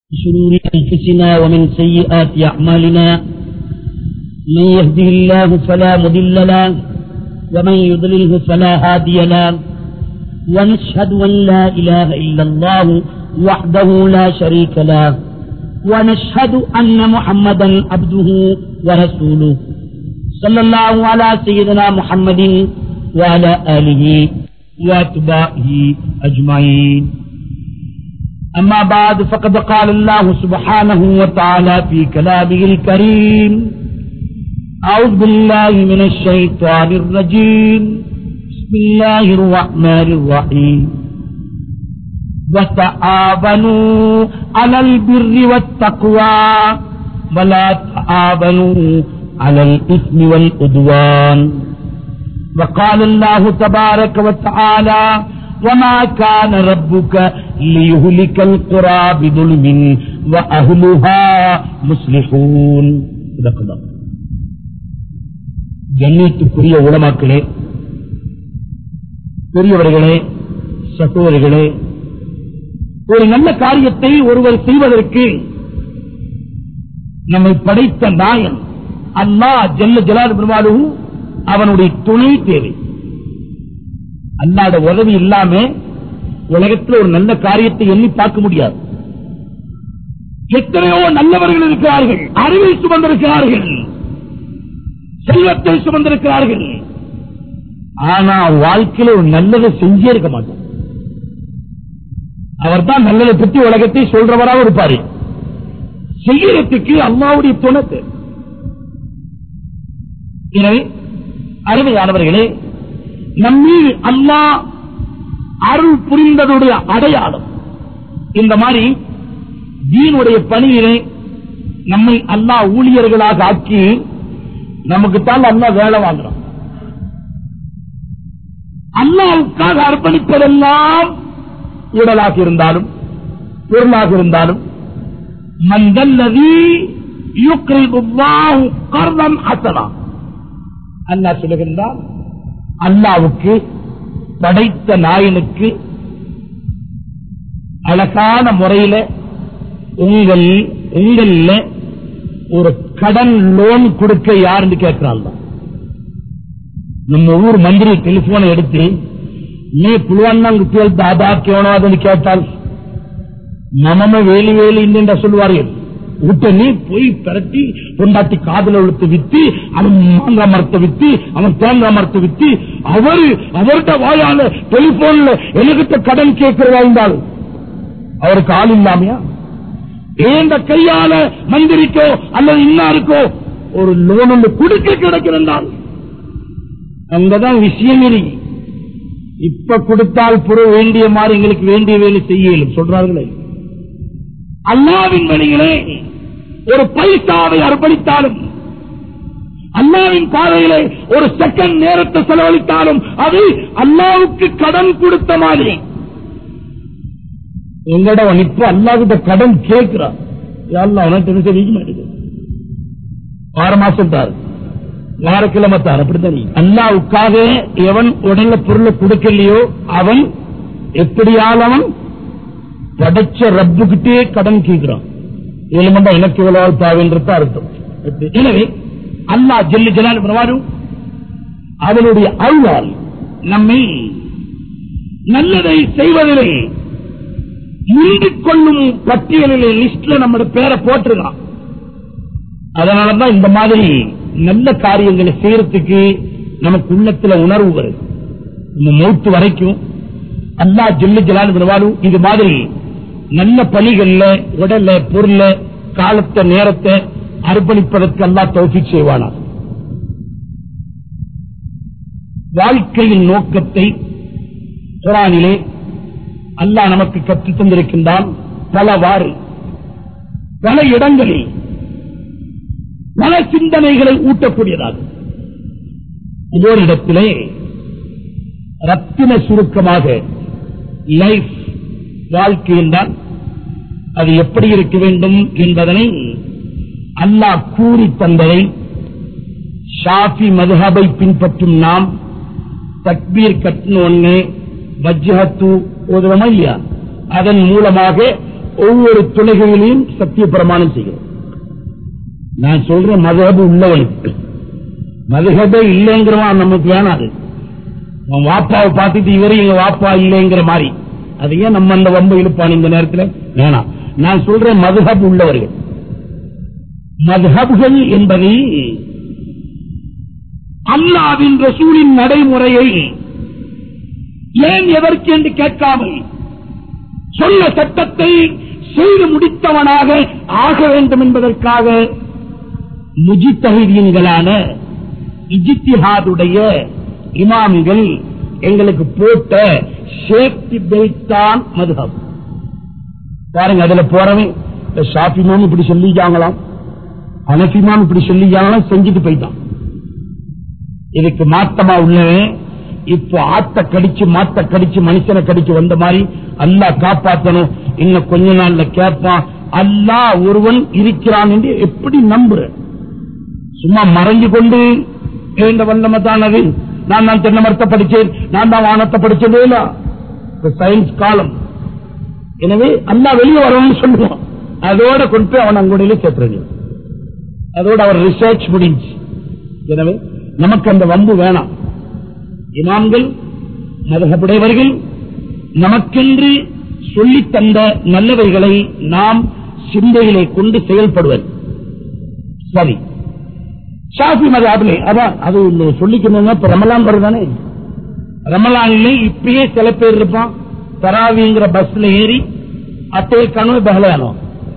شرور أنفسنا ومن سيئات أعمالنا من يهده الله فلا مضل له ومن يضلله فلا هادي له ونشهد أن لا إله إلا الله وحده لا شريك له ونشهد أن محمدا عبده ورسوله صلى الله على سيدنا محمد وعلى آله واتباعه أجمعين أما بعد فقد قال الله سبحانه وتعالى في كلامه الكريم أعوذ بالله من الشيطان الرجيم بسم الله الرحمن الرحيم وتعاونوا على البر والتقوى ولا تعاونوا على الإثم والعدوان وقال الله تبارك وتعالى وما كان ربك ليهلك القرى بظلم وأهلها مصلحون صدق الله கண்ணியத்துக்குரிய உலமாக்களே பெரியவர்களே சகோதரிகளே ஒரு நல்ல காரியத்தை ஒருவர் செய்வதற்கு நம்மை படைத்த நாயன் அல்லா ஜல்ல ஜலால் பெருமாளு அவனுடைய துணை தேவை அல்லாத உதவி இல்லாம உலகத்தில் ஒரு நல்ல காரியத்தை எண்ணி பார்க்க முடியாது எத்தனையோ நல்லவர்கள் இருக்கிறார்கள் அறிவை சுமந்திருக்கிறார்கள் செல்வத்தை சுமந்திருக்கிறார்கள் ஆனா வாழ்க்கையில ஒரு நல்லதை செஞ்சே இருக்க மாட்டார் அவர் தான் நல்லதை பற்றி உலகத்தை சொல்றவராக இருப்பாரு செய்யறதுக்கு அம்மாவுடைய துணத்தை எனவே அருமையானவர்களே நம்மீது அல்லா அருள் புரிந்ததுடைய அடையாளம் இந்த மாதிரி தீனுடைய பணியினை நம்மை அல்லா ஊழியர்களாக ஆக்கி நமக்கு தான் அல்லா வேலை வாங்குறோம் அல்லாவுக்காக அர்ப்பணிப்பதெல்லாம் உடலாக இருந்தாலும் பொருளாக இருந்தாலும் மந்தல்லதி கர்தம் அசனா அல்லா சொல்லுகின்றான் அல்லாவுக்கு படைத்த நாயனுக்கு அழகான முறையில உங்கள் உங்கள ஒரு கடன் லோன் கொடுக்க யாருன்னு கேட்கிறாள் நம்ம ஊர் மந்திரி டெலிபோனை எடுத்து நீ புழுவண்ணாங்க தாதா கேவனோ அதுன்னு கேட்டால் நமம வேலி வேலி என்று சொல்லுவார்கள் உடனே போய் பரட்டி பொண்டாட்டி காதல உழுத்து வித்து அவன் மாங்காய் மரத்தை வித்து அவன் தேங்காய் மரத்தை வித்து அவரு அவர்கிட்ட வாயால டெலிபோன்ல எனக்கிட்ட கடன் கேட்கிறதா இருந்தாலும் அவருக்கு ஆள் இல்லாமையா ஏந்த கையால மந்திரிக்கோ அல்லது இன்னாருக்கோ ஒரு லோன் ஒன்று கொடுக்க கிடைக்கிறால் அங்கதான் விஷயம் இருக்கு இப்ப கொடுத்தால் புற வேண்டிய மாதிரி எங்களுக்கு வேண்டிய வேலை செய்யலும் சொல்றார்களே அல்லாவின் வழிகளே ஒரு பைசாவை அர்ப்பணித்தாலும் அல்லாவின் பாதையிலே ஒரு செகண்ட் நேரத்தை செலவழித்தாலும் அது அல்லாவுக்கு கடன் கொடுத்த மாதிரி எங்கட இப்ப அல்லாவிட்ட கடன் கேட்கிறான் அவனுக்கு தெரிவிக்க மாட்டேங்குது ஆறு மாசம் தாரு வாரக்கிழமை தார் அப்படித்தான் அல்லாவுக்காக எவன் உடல்ல பொருளை கொடுக்கலையோ அவன் எப்படியால் அவன் படைச்ச ரப்புகிட்டே கடன் கேட்கிறான் ஏழுமண்டா எனக்கு இவ்வளவு தாவின்றது அர்த்தம் எனவே அல்லா ஜெல்லி ஜலால் பிரவாரும் அவனுடைய அருளால் நம்மை நல்லதை செய்வதிலே முந்திக் கொள்ளும் பட்டியலிலே லிஸ்ட்ல நம்மளோட பேரை போட்டிருக்கான் அதனாலதான் இந்த மாதிரி நல்ல காரியங்களை செய்யறதுக்கு நமக்கு உள்ளத்துல உணர்வு வருது நம்ம மௌத்து வரைக்கும் அல்லா ஜெல்லி ஜலால் விடுவாலும் இது மாதிரி நல்ல பணிகள்ல உடல்ல பொருள காலத்தை நேரத்தை அர்ப்பணிப்பதற்கு அல்லா தௌஃபி செய்வானா வாழ்க்கையின் நோக்கத்தை குரானிலே அல்லா நமக்கு கற்றுத் தந்திருக்கின்றான் பலவாறு பல இடங்களில் பல சிந்தனைகளை ஊட்டக்கூடியதாக ஒவ்வொரு இடத்திலே ரத்தின சுருக்கமாக லைஃப் வாழ்க்கை என்றால் அது எப்படி இருக்க வேண்டும் என்பதனை அல்லாஹ் கூறி தந்ததை ஷாஃபி மதுஹபை பின்பற்றும் நாம் தக்பீர் கட்டின ஒண்ணு வஜ்ஹத்து ஓதுவமா இல்லையா அதன் மூலமாக ஒவ்வொரு துணைகளிலையும் சத்திய பிரமாணம் செய்கிறோம் நான் சொல்றேன் மதுஹபு உள்ளவனுக்கு மதுஹபே இல்லைங்கிறவன் நமக்கு வேணாது அவன் வாப்பாவை பார்த்துட்டு இவரு எங்க வாப்பா இல்லைங்கிற மாதிரி அது ஏன் நம்ம அந்த வம்பு இழுப்பான் இந்த நேரத்தில் வேணாம் நான் சொல்றேன் மதுஹப் உள்ளவர்கள் மதுஹப்கள் என்பதை அல்லாவின் ரசூலின் நடைமுறையை ஏன் எதற்கு என்று கேட்காமல் சொன்ன சட்டத்தை செய்து முடித்தவனாக ஆக வேண்டும் என்பதற்காக முஜித்தகிதீன்களான இஜித்திஹாதுடைய இமாமிகள் எங்களுக்கு போட்ட சேஃப்டி பெல்ட் தான் மதுஹப் பாருங்க அதுல போறவன் இந்த ஷாஃபிமாம் இப்படி சொல்லிச்சாங்களாம் அனஃபிமாம் இப்படி சொல்லிச்சாங்களாம் செஞ்சுட்டு போயிட்டான் இதுக்கு மாத்தமா உள்ளவன் இப்போ ஆத்த கடிச்சு மாத்த கடிச்சு மனுஷனை கடிச்சு வந்த மாதிரி அல்லாஹ் காப்பாத்தணும் இன்னும் கொஞ்ச நாள்ல கேட்பான் அல்லாஹ் ஒருவன் இருக்கிறான் என்று எப்படி நம்புற சும்மா மறைஞ்சு கொண்டு எழுந்த வல்லமை தான் அது நான் தான் தென்னை மரத்தை படிச்சேன் நான் தான் வானத்தை படிச்சதே இல்ல சயின்ஸ் காலம் எனவே அல்லா வெளியே வரணும்னு சொல்லுவான் அதோட கொண்டு போய் அவன் அங்குடையில சேர்த்துறீங்க அதோட அவர் ரிசர்ச் முடிஞ்சு எனவே நமக்கு அந்த வம்பு வேணாம் இமாம்கள் மதகப்புடையவர்கள் நமக்கென்று சொல்லித் தந்த நல்லவைகளை நாம் சிந்தையிலே கொண்டு செயல்படுவது சரி ஷாஃபி மதாபிலே அதான் அது சொல்லிக்கணுங்க இப்ப ரமலான் வருதானே ரமலான்ல இப்பயே சில பேர் இருப்பான் தராவிங்கிற பஸ்ல ஏறி அத்தே கனவு பகலானோம்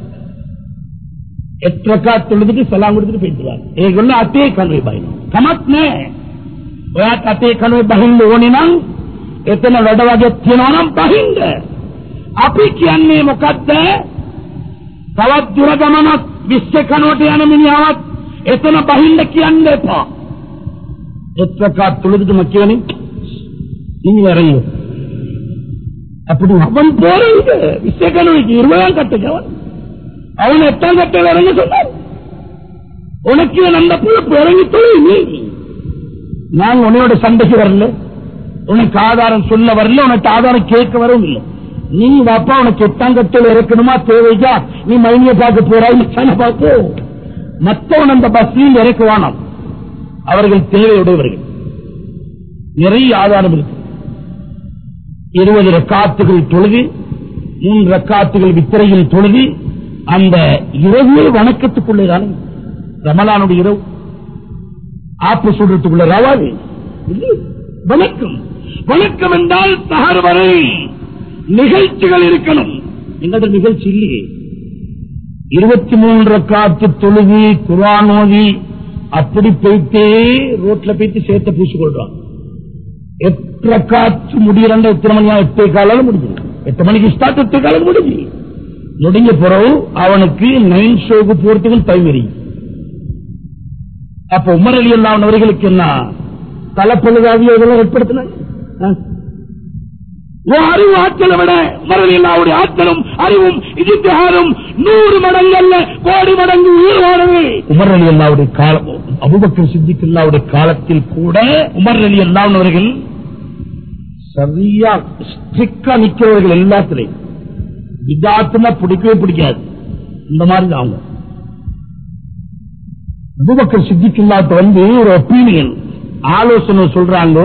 எட்டரக்கா தொழுதுட்டு சலாம் கொடுத்துட்டு போயிட்டுவாங்க ஏகொள்ள அத்தே கனவு பாயினோம் கமத் மே ඔයාට අතේ කනුවේ බහින්න ඕනේ නම් එතන වැඩ වගේ තියෙනවා නම් බහින්න. අපි කියන්නේ මොකද්ද? තවත් දුර ගමනක් විශ්ව කනුවට යන මිනිහාවත් එතන බහින්න කියන්න එපා. එත්‍රකා தொழுதுட்டு மக்களே நீங்க இறங்கு அப்படி அவன் போறது விஸ்வ கனுவைக்கு இருபதாம் கட்டுக்கவன் அவன் எட்டாம் கட்டையில் இறங்க சொன்னான் உனக்கு அந்த பொறுப்பு இறங்கி தொழில் நீ நான் உன்னையோட சண்டைக்கு வரல உனக்கு ஆதாரம் சொல்ல வரல உனக்கு ஆதாரம் கேட்க வரவும் இல்லை நீ வாப்பா உனக்கு எட்டாம் கட்டில் இறக்கணுமா தேவைக்கா நீ மைனிய பார்க்க போறாய் மச்சான பார்ப்போ மத்தவன் அந்த பஸ்ஸில் இறக்க வேணாம் அவர்கள் தேவையுடையவர்கள் நிறைய ஆதாரம் இருக்கு இருபது ரக்காத்துகள் தொழுது மூன்று ரக்காத்துகள் வித்திரையில் தொழுது அந்த இரவு வணக்கத்துக்குள்ளேதானே ரமலானுடைய இரவு ஆப்பு சுடுறதுக்குள்ள ரவாது இல்லை. வணக்கம் வணக்கம் என்றால் தகர் வரை நிகழ்ச்சிகள் இருக்கணும் எங்களது நிகழ்ச்சி இல்லையே இருபத்தி மூன்று காத்து தொழுது குரான் ஓதி அப்படி போயிட்டே ரோட்ல போயிட்டு சேர்த்த பூசி கொள்றான் எட்டரை காத்து முடியறண்ட எத்தனை மணியா எட்டே காலம் முடிஞ்சது எட்டு மணிக்கு ஸ்டார்ட் எட்டே காலம் முடிஞ்சு முடிஞ்ச பிறகு அவனுக்கு நைன் ஷோக்கு போறதுக்கும் டைம் இருக்கு அப்ப உமர் அலி அல்லாஹ் அவர்களுக்கு என்ன தலைப்பழுதாவி இதெல்லாம் ஏற்படுத்தினாங்க அறிவு ஆற்றலை விட உமர் அலி அல்லாவுடைய ஆற்றலும் அறிவும் இஜித்திஹாரும் நூறு மடங்கு அல்ல கோடி மடங்கு உயிர்வானது உமர் அலி அல்லாவுடைய காலம் அபுபக்கர் சித்திக் அல்லாவுடைய காலத்தில் கூட உமர் அலி அல்லாஹ் அவர்கள் சரியா ஸ்ட்ரிக்டா நிக்கிறவர்கள் எல்லாத்திலையும் விதாத்துனா பிடிக்கவே பிடிக்காது இந்த மாதிரி தான் அவங்க அபுபக்கர் சித்திக்குல்லாத்த வந்து ஒரு ஒப்பீனியன் ஆலோசனை சொல்றாங்க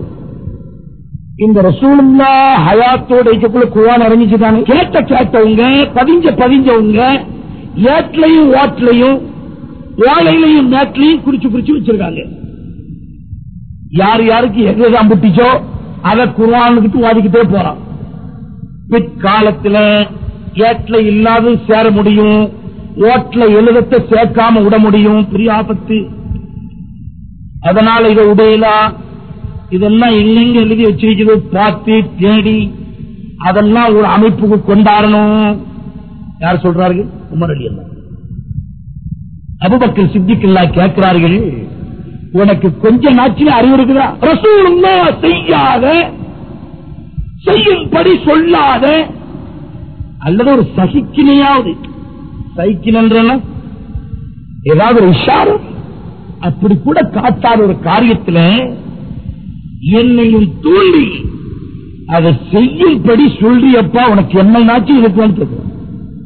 இந்த ரசூலுல்லா ஹயாத்தோட இருக்கக்குள்ள குவான் இறங்கிச்சுதானே கேட்ட கேட்டவங்க பதிஞ்ச பதிஞ்சவங்க ஏட்லையும் ஓட்லையும் ஓலையிலையும் மேட்லையும் குறிச்சு குறிச்சு வச்சிருக்காங்க யார் யாருக்கு எதுதான் புட்டிச்சோ அதை குர்வானுக்கிட்டு ஓடிக்கிட்டே போறான் பிற்காலத்துல ஏட்ல இல்லாத சேர முடியும் ஓட்ல எழுதத்தை சேர்க்காம விட முடியும் பெரிய ஆபத்து அதனால இதை உடையலாம் இதெல்லாம் எங்கெங்க எழுதி வச்சிருக்கிறது பார்த்து தேடி அதெல்லாம் ஒரு அமைப்புக்கு கொண்டாடணும் யார் சொல்றார்கள் உமர் அலி அல்லா அபுபக்கர் சித்திக்கல்லா கேட்கிறார்கள் உனக்கு கொஞ்ச நாட்சில அறிவு இருக்குதா ரசூலுல்லா செய்யாத செய்யும்படி சொல்லாத அல்லது ஒரு சகிக்கினையாவது சைக்கிள் ஏதாவது ஒரு இஷாரம் அப்படி கூட காட்டாத ஒரு காரியத்தில் என்னையும் தூண்டி அதை செய்யும்படி சொல்றியப்பா உனக்கு என்ன நாச்சு இருக்குன்னு கேட்கிறேன்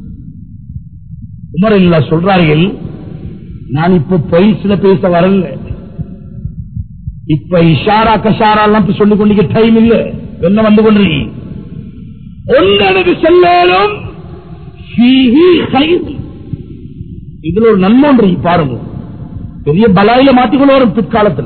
உமர் இல்லா சொல்றார்கள் நான் இப்ப பொய்ஸ்ல பேச வரல இப்ப இஷாரா கஷாரா எல்லாம் சொல்லிக் கொண்டிருக்க டைம் இல்ல என்ன வந்து கொண்டிருக்கீங்க ஒன்றனது செல்லும் இதுல ஒரு நன்மை ஒன்று இருக்கு பாருங்க பெரிய பலாயில மாத்திக்கொள்ள வரும் பிற்காலத்துல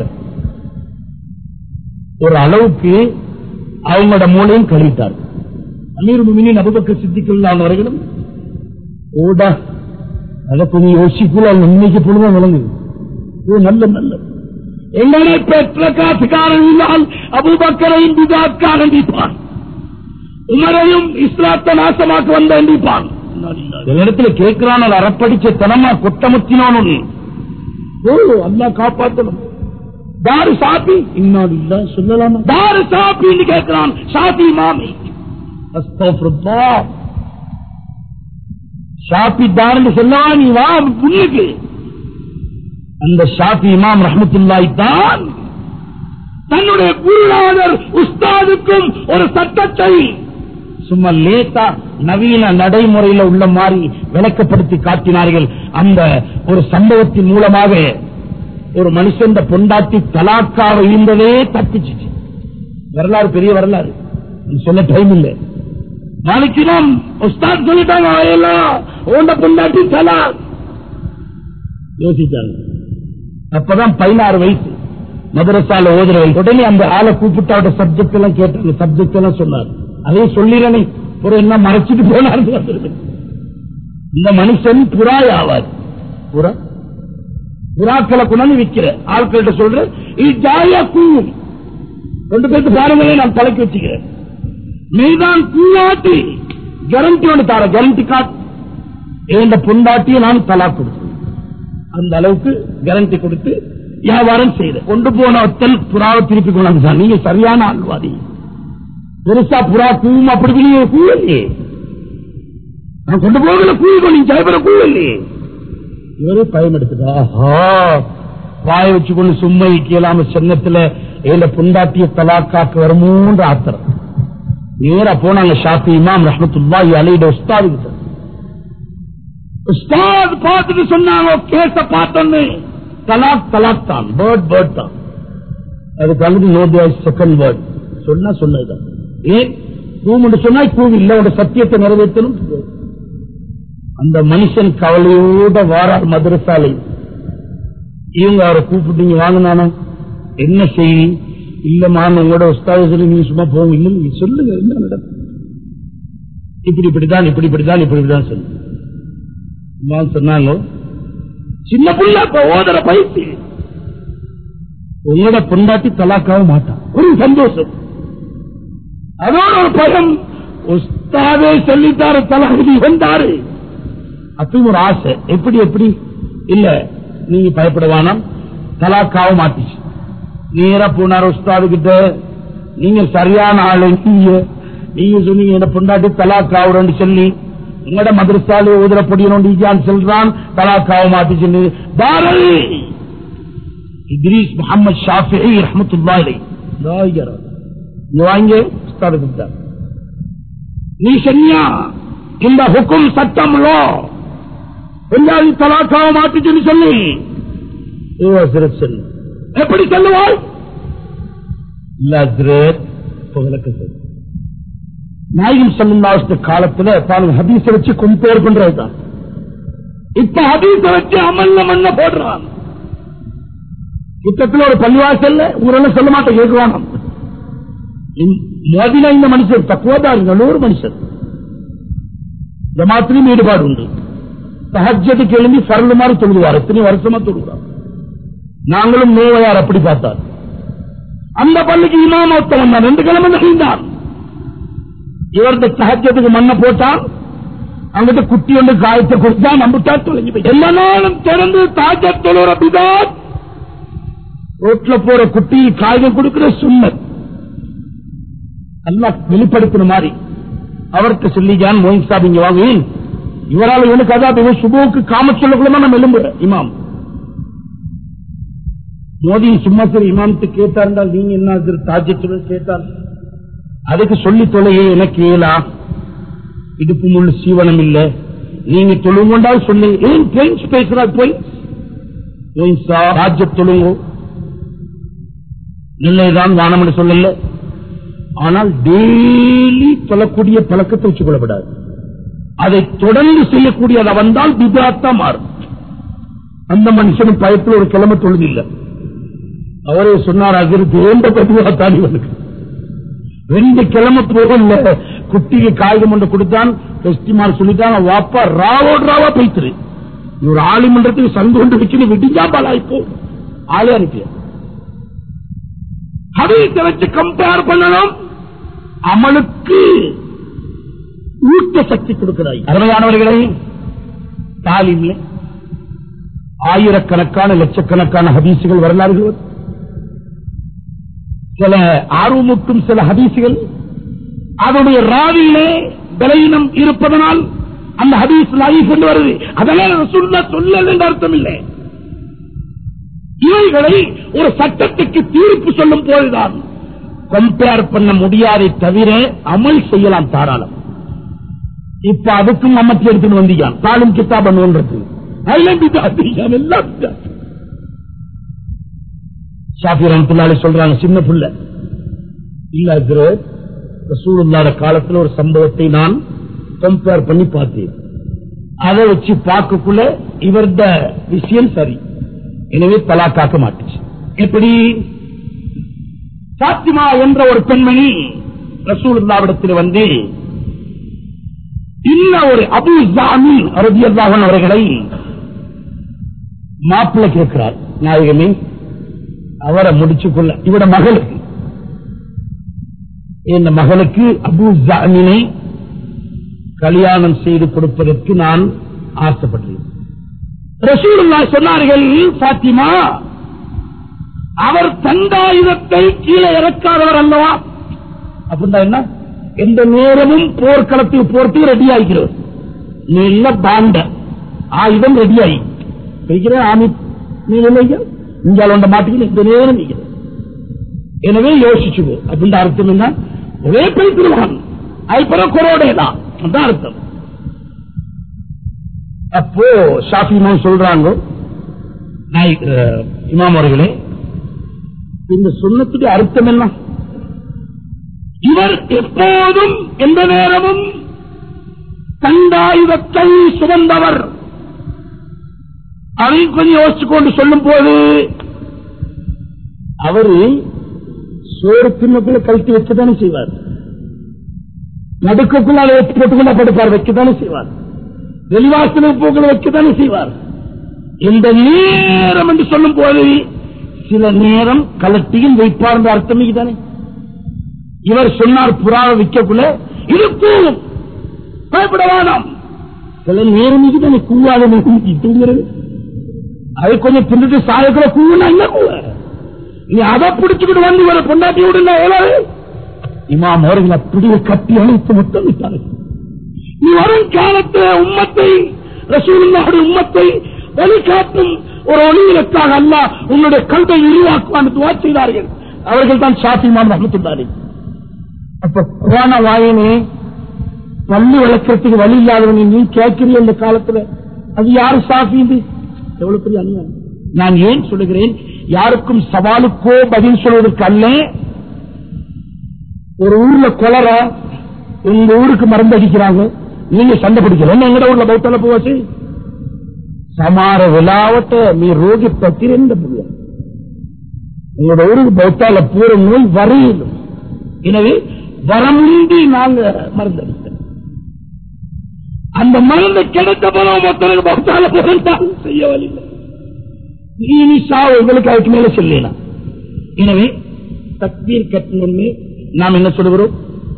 ஒரு அளவுக்கு அவங்களோட மூளையும் கழித்தார் அமீர் முமினின் அபுபக்க சித்திக்குள்ளான வரைகளும் ஓடா அதை கொஞ்சம் யோசிக்குள்ள அவங்க இன்னைக்கு பொழுதும் விளங்குது இது நல்ல நல்ல எங்களை பெற்ற காசுக்காரன் இல்லால் அபுபக்கரையும் பிதாக்காக நீப்பான் உமரையும் இஸ்லாத்தை நாசமாக்க வந்த எண்டிப்பான் இடத்துல கேட்கிறான் ஒரு அறப்படிச்ச தனமா கொட்டமுத்தினோன் ஓ அல்லா காப்பாத்தணும் தாரு சாப்பி இன்னாது இல்ல சொல்லலாமா தாரு சாப்பின்னு கேட்கிறான் சாப்பி மாமி அஸ்தோஃபிருல்லாஹ். ஷாப்பி தாருன்னு சொல்லவா நீ வா புண்ணுக்கு அந்த ஷாப்பி இமாம் ரஹமத்துல்லாய் தான் தன்னுடைய குருநாதர் உஸ்தாதுக்கும் ஒரு சட்டத்தை சும்மா லேசா நவீன நடைமுறையில உள்ள மாதிரி விளக்கப்படுத்தி காட்டினார்கள் அந்த ஒரு சம்பவத்தின் மூலமாக ஒரு மனுஷன் பொண்டாட்டி தலாக்காக இருந்ததே தப்பிச்சு வரலாறு பெரிய வரலாறு இது சொல்ல டைம் இல்லை நாளைக்கு நாம் உஸ்தாத் சொல்லிட்டாங்க எல்லாம் உண்ட பொண்டாட்டி தலாக் யோசிச்சாங்க அப்பதான் பதினாறு வயசு மதரசால ஓதுற வயசு உடனே அந்த ஆளை கூப்பிட்டு அவட சப்ஜெக்ட் எல்லாம் கேட்டாங்க சப்ஜெக்ட் எல்லாம் சொன்னார் அதையும் சொல்லிடனே ஒரு என்ன மறைச்சிட்டு போனார் இந்த மனுஷன் புறாய் ஆவார் புறா புறாக்களை கொண்டாந்து விற்கிற ஆட்கள்கிட்ட சொல்ற இது ஜாலியா கூவும் ரெண்டு பேருக்கு பாருங்களே நான் தலைக்கு வச்சுக்கிறேன் நீதான் கூவாட்டி கேரண்டி ஒன்று தார கேரண்டி காட்டு இந்த பொண்டாட்டியை நான் தலா கொடுத்தேன் அந்த அளவுக்கு கேரண்டி கொடுத்து வியாபாரம் செய்த கொண்டு போன ஒத்தல் புறாவை திருப்பி கொண்டாந்து சார் நீங்க சரியான ஆள்வாதி பெருசா புறா கூவும் அப்படி நீங்க கூவலையே நான் கொண்டு போகல கூவி நீங்க ஜெயபுர கூவலையே இவரே பயம் எடுத்துட்டா ஆஹா வாய வச்சுக்கொண்டு சும்மா இக்கலாம சின்னத்துல ஏல புண்டாட்டிய தலாக்காக்கு வருமோன்ற ஆத்திரம் நேரா போனாங்க ஷாஃபி இமாம் ரஹமத்துல்லாஹி அலைஹி உஸ்தாது கிட்ட உஸ்தாத் பார்த்துட்டு சொன்னாங்க கேச பார்த்தோன்னு தலாக் தலாக் தான் பேர்ட் பேர்ட் தான் அதுக்கு அல்லது நோ செகண்ட் வேர்ட் சொன்னா சொன்னதுதான் ஏன் கூமுண்டு சொன்னா கூவு இல்ல உங்க சத்தியத்தை நிறைவேற்றணும் அந்த மனுஷன் கவலையோட வாரார் மதுரசாலை இவங்க அவரை கூப்பிட்டீங்க வாங்கினானோ என்ன செய்தி இல்லம்மா உங்களோட உஸ்தாத சொல்லி நீங்க சும்மா போங்க இல்ல நீங்க சொல்லுங்க என்ன நடக்கும் இப்படி இப்படிதான் இப்படி இப்படிதான் இப்படி இப்படிதான் சொல்லு அம்மா சொன்னாங்க சின்ன புள்ள இப்ப ஓதுற பயிற்சி உங்களோட பொண்டாட்டி தலாக்காக மாட்டான் ஒரு சந்தோஷம் அதோட ஒரு பயம் உஸ்தாதே சொல்லித்தாரு தலாகதி வந்தாரு அதுவும் ஒரு ஆசை எப்படி எப்படி இல்ல நீங்க பயப்படவானாம் தலாக்காக மாட்டிச்சு நேரா போனார் உஸ்தாது கிட்ட நீங்க சரியான ஆளு நீங்க நீங்க சொன்னீங்க என்ன பொண்டாட்டி தலாக்காவுறன்னு சொல்லி உங்களோட மதரசாலே ஊதுற பொடியணும் சொல்றான் தலாக்காவ மாட்டிச்சு தாரல் இத்ரீஸ் முகமது ஷாஃபி ரஹமத்துல்லாஹி நீ வாங்க உஸ்தாது கொடுத்தார் நீ சொன்னியா இந்த ஹுக்கும் சட்டம்லோ எல்லாரும் தலாக்காவ மாட்டிச்சுன்னு சொல்லி ஏ ஹசரத் சொல்லு எப்படி சொல்லுவாள் இல்ல ஹசரத் புகழக்க சொல்லு நாயகம் சல்லாஸ்த காலத்துல பாருங்க ஹதீஸ வச்சு கம்பேர் பண்றதுதான் இப்ப ஹதீஸ வச்சு அமல்ல மண்ண போடுறான் கிட்டத்துல ஒரு பள்ளிவாசல்ல ஊரெல்லாம் சொல்ல மாட்டேன் கேட்குவாங்க மோதினா இந்த மனுஷர் தக்குவதான் நல்லூர் மனுஷர் ஜமாத்திலையும் ஈடுபாடு உண்டு சஹஜத்துக்கு எழுந்தி சரளு மாதிரி தொழுவார் எத்தனை வருஷமா தொழுவார் நாங்களும் நோவையார் அப்படி பார்த்தார் அந்த பள்ளிக்கு இமாம ஒருத்தவன் தான் ரெண்டு கிழமை நகர்ந்தான் இவரது சஹஜத்துக்கு மண்ணை போட்டான் அங்கிட்ட குட்டி ஒன்று காயத்தை கொடுத்தா நம்பிட்டா தொலைஞ்சு போய் எல்லா நாளும் திறந்து தாஜ தொழுற பிதாத் ரோட்ல போற குட்டி காயம் கொடுக்கிற சுண்ணத் அல்லா வெளிப்படுத்தின மாதிரி அவர்கிட்ட சொல்லிஜான் மோயின் சாப் இங்க வாங்க இவரால் இவனுக்கு அதாவது இவன் சுபுவுக்கு காம சொல்லக்குள்ள நம்ம எலும்புற இமாம் மோதி சும்மா சரி இமாமத்து கேட்டார் நீங்க என்ன தாஜத்துல கேட்டார் அதுக்கு சொல்லி தொலையே எனக்கு ஏலா இடுப்பு முள்ளு சீவனம் இல்ல நீங்க தொழுங்கொண்டால் சொன்னீங்க ஏன் பிரெஞ்சு பேசுறார் போய் ராஜ்ய தொழுங்கோ நிலைதான் வானம் என்று சொல்லல ஆனால் டெய்லி தொழக்கூடிய பழக்கத்தை வச்சுக் கொள்ளப்படாது அதை தொடர்ந்து செய்யக்கூடியதை வந்தால் விபராத்தா மாறும் அந்த மனுஷனும் பயத்தில் ஒரு கிழமை தொழுதில்லை அவரே சொன்னார் அதற்கு ஏந்த பதிவாத்தான் இவனுக்கு ரெண்டு கிழமை போகல குட்டிக்கு காகிதம் ஒன்று கொடுத்தான் பெஸ்டிமார் சொல்லிட்டான் வாப்பா ராவோடு ராவா போய்த்துரு இவர் ஆளுமன்றத்துக்கு சங்கு கொண்டு வச்சு விடிஞ்சா பாலாய்ப்போ ஆளே அனுப்பிய ஹதீஸை வச்சு கம்பேர் பண்ணணும் அமலுக்கு ஊட்ட சக்தி கொடுக்கிறாய் அருமையானவர்களை தாலிம்ல ஆயிரக்கணக்கான லட்சக்கணக்கான ஹதீசுகள் வரலாறுகள் வரும். சில ஆர்வமூட்டும் சில ஹதீசுகள் அதனுடைய ராவியிலே பலவீனம் இருப்பதனால் அந்த ஹதீஸ் லைஃப் என்று வருது அதெல்லாம் சொல்ல சொல்லல் என்ற அர்த்தம் இல்லை இவைகளை ஒரு சட்டத்துக்கு தீர்ப்பு சொல்லும் போதுதான் கம்பேர் பண்ண முடியாதை தவிர அமல் செய்யலாம் தாராளம் இப்ப அதுக்கும் அம்மத்தி எடுத்துன்னு வந்தீங்க தாலும் கித்தா பண்ணுன்றது எல்லாம் ஷாஃபி ரஹமத்துல்லாஹி சொல்றாங்க சின்ன புள்ள இல்ல ஹஜ்ரத், ரசூலுல்லாஹ் காலத்துல ஒரு சம்பவத்தை நான் கம்பேர் பண்ணி பார்த்தேன் அதை வச்சு பார்க்கக்குள்ள இவர்த விஷயம் சரி எனவே தலா காக்க மாட்டுச்சு எப்படி பாத்திமா என்ற ஒரு பெண்மணி ரசூலுல்லாவிடத்தில் வந்து இன்ன ஒரு அபு ஜாமி ரதியல்லாஹன் அவர்களை மாப்பிள்ளை கேட்கிறார் நாயகமே அவரை முடிச்சுக்கொள்ள இவட மகளுக்கு என் மகளுக்கு அபு ஜாமினை கல்யாணம் செய்து கொடுப்பதற்கு நான் ஆசைப்படுகிறேன் ரசூலுல்லா சொன்னார்கள் பாத்திமா அவர் தண்டாயுதத்தை கீழே இறக்காதவர் அல்லவா அப்படின்னா என்ன எந்த நேரமும் போர்க்களத்துக்கு போறதுக்கு ரெடி ஆகிக்கிறவர் நீ இல்ல பாண்ட ஆயுதம் ரெடி ஆகி வைக்கிறேன் ஆமி நீ இல்லையா இங்கே உண்ட மாட்டுக்கு இந்த நேரம் நீங்க எனவே யோசிச்சுக்கோ அப்படின்ற அர்த்தம் என்ன ஒரே பைத்திருவான் அதுக்கப்புறம் கொரோடே தான் அதான் அர்த்தம் அப்போ ஷாஃபி இமாம் சொல்றாங்க நாய்- அஹ், இமாம் அவர்களே இந்த சொன்னத்துக்கு அர்த்தம் என்ன இவர் எப்போதும் எந்த நேரமும் தண்டாயுதத்தை சுமந்தவர் அதையும் கொஞ்சம் யோசிச்சு கொண்டு சொல்லும் போது அவரு சோறு தின்னக்குள்ள கழட்டி வச்சுதானே செய்வார் நடுக்கக்குள்ள அதை எடுத்து போட்டுக்குள்ள படுப்பார் வைக்கத்தானே செய்வார் வெளிவாசன பூக்களை வைக்கத்தானே செய்வார் இந்த நேரம் என்று சொல்லும் போது சில நேரம் கலட்டியும் வைப்பார் என்ற அர்த்தம் தானே இவர் சொன்னார் புறாவை விற்கக்குள்ள இருக்கும் பயப்பட வேணாம் சில நேரம் இதுதானே கூவாத தூங்குறது அது கொஞ்சம் பின்னிட்டு சாயக்குள்ள கூவுனா என்ன கூவ நீ அதை பிடிச்சுக்கிட்டு வந்து இவரை பொண்டாட்டி விடுனா எவ்வளவு இமாம் அவர்கள் அப்படியே கட்டி அழைத்து முத்தம் விட்டார்கள் நீ வரும் காலத்தில் உம்மத்தை ரசூலுல்லாஹுடைய உம்மத்தை வழிகாட்டும் ஒரு ஒளிவிலக்காக அல்ல உன்னுடைய கல்வை உருவாக்குவான் துவா செய்தார்கள் அவர்கள் தான் ஷாஃபிமான் ரஹமத்துல்லாரி அப்ப குரான வாயனே பள்ளி வளர்க்கறதுக்கு வழி இல்லாதவனை நீ கேட்கிறீ இந்த காலத்துல அது யாரு சாஃபி இது எவ்வளவு பெரிய அநியாயம் நான் ஏன் சொல்லுகிறேன் யாருக்கும் சவாலுக்கோ பதில் சொல்வதற்கு அல்ல ஒரு ஊர்ல கொலர உங்க ஊருக்கு மருந்து அடிக்கிறாங்க நீங்க சண்டை பிடிக்கல எங்கட ஊர்ல பௌத்தால போவாச்சு சமார விழாவட்ட நீ ரோகி பத்திரந்த புள்ள உங்களோட ஊருக்கு பௌத்தால பூர நோய் வரையிலும் எனவே வரமுந்தி நாங்க மருந்து அடித்தோம் அந்த மருந்து கிடைத்த போல மொத்தம் பௌத்தால பிறந்தால் செய்ய வழி நீ சா உங்களுக்கு அதுக்கு மேல சொல்லலாம் எனவே தக்பீர் கட்டணும்னு நாம் என்ன சொல்லுகிறோம்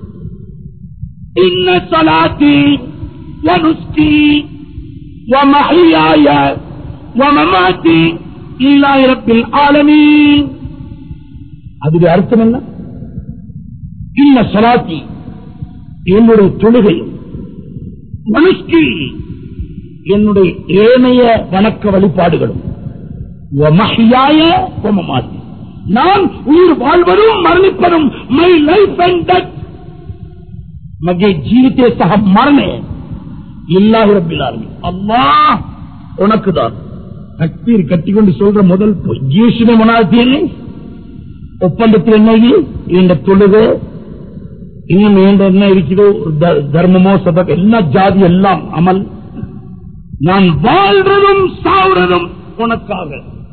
இன்ன சலாத்தி வனுஸ்கி ومحياي ومماتي لله رب العالمين அதுடைய அர்த்தம் என்ன இன்ன சலாத்தி என்னுடைய தொழுகையும் மனுஷ்கி என்னுடைய ஏனைய வணக்க வழிபாடுகளும் ومحياي ومماتي நான் உயிர் வாழ்வதும் மரணிப்பதும் மை லைஃப் அண்ட் டெத் मगे जीविते सह मरने இல்லாஹி ரப்பில் ஆலமீன் அல்லாஹ் உனக்கு தான் தக்பீர் கட்டிக்கொண்டு சொல்ற முதல் பொய் ஜீசுமே மனாத்தீர்கள் ஒப்பந்தத்தில் என்ன இது? இந்த தொழுகை இன்னும் நீண்ட என்ன இருக்கிறதோ ஒரு த- தர்மமோ சதம் எல்லா ஜாதி எல்லாம் அமல் நான் வாழ்றதும் சாவுறதும் உனக்காக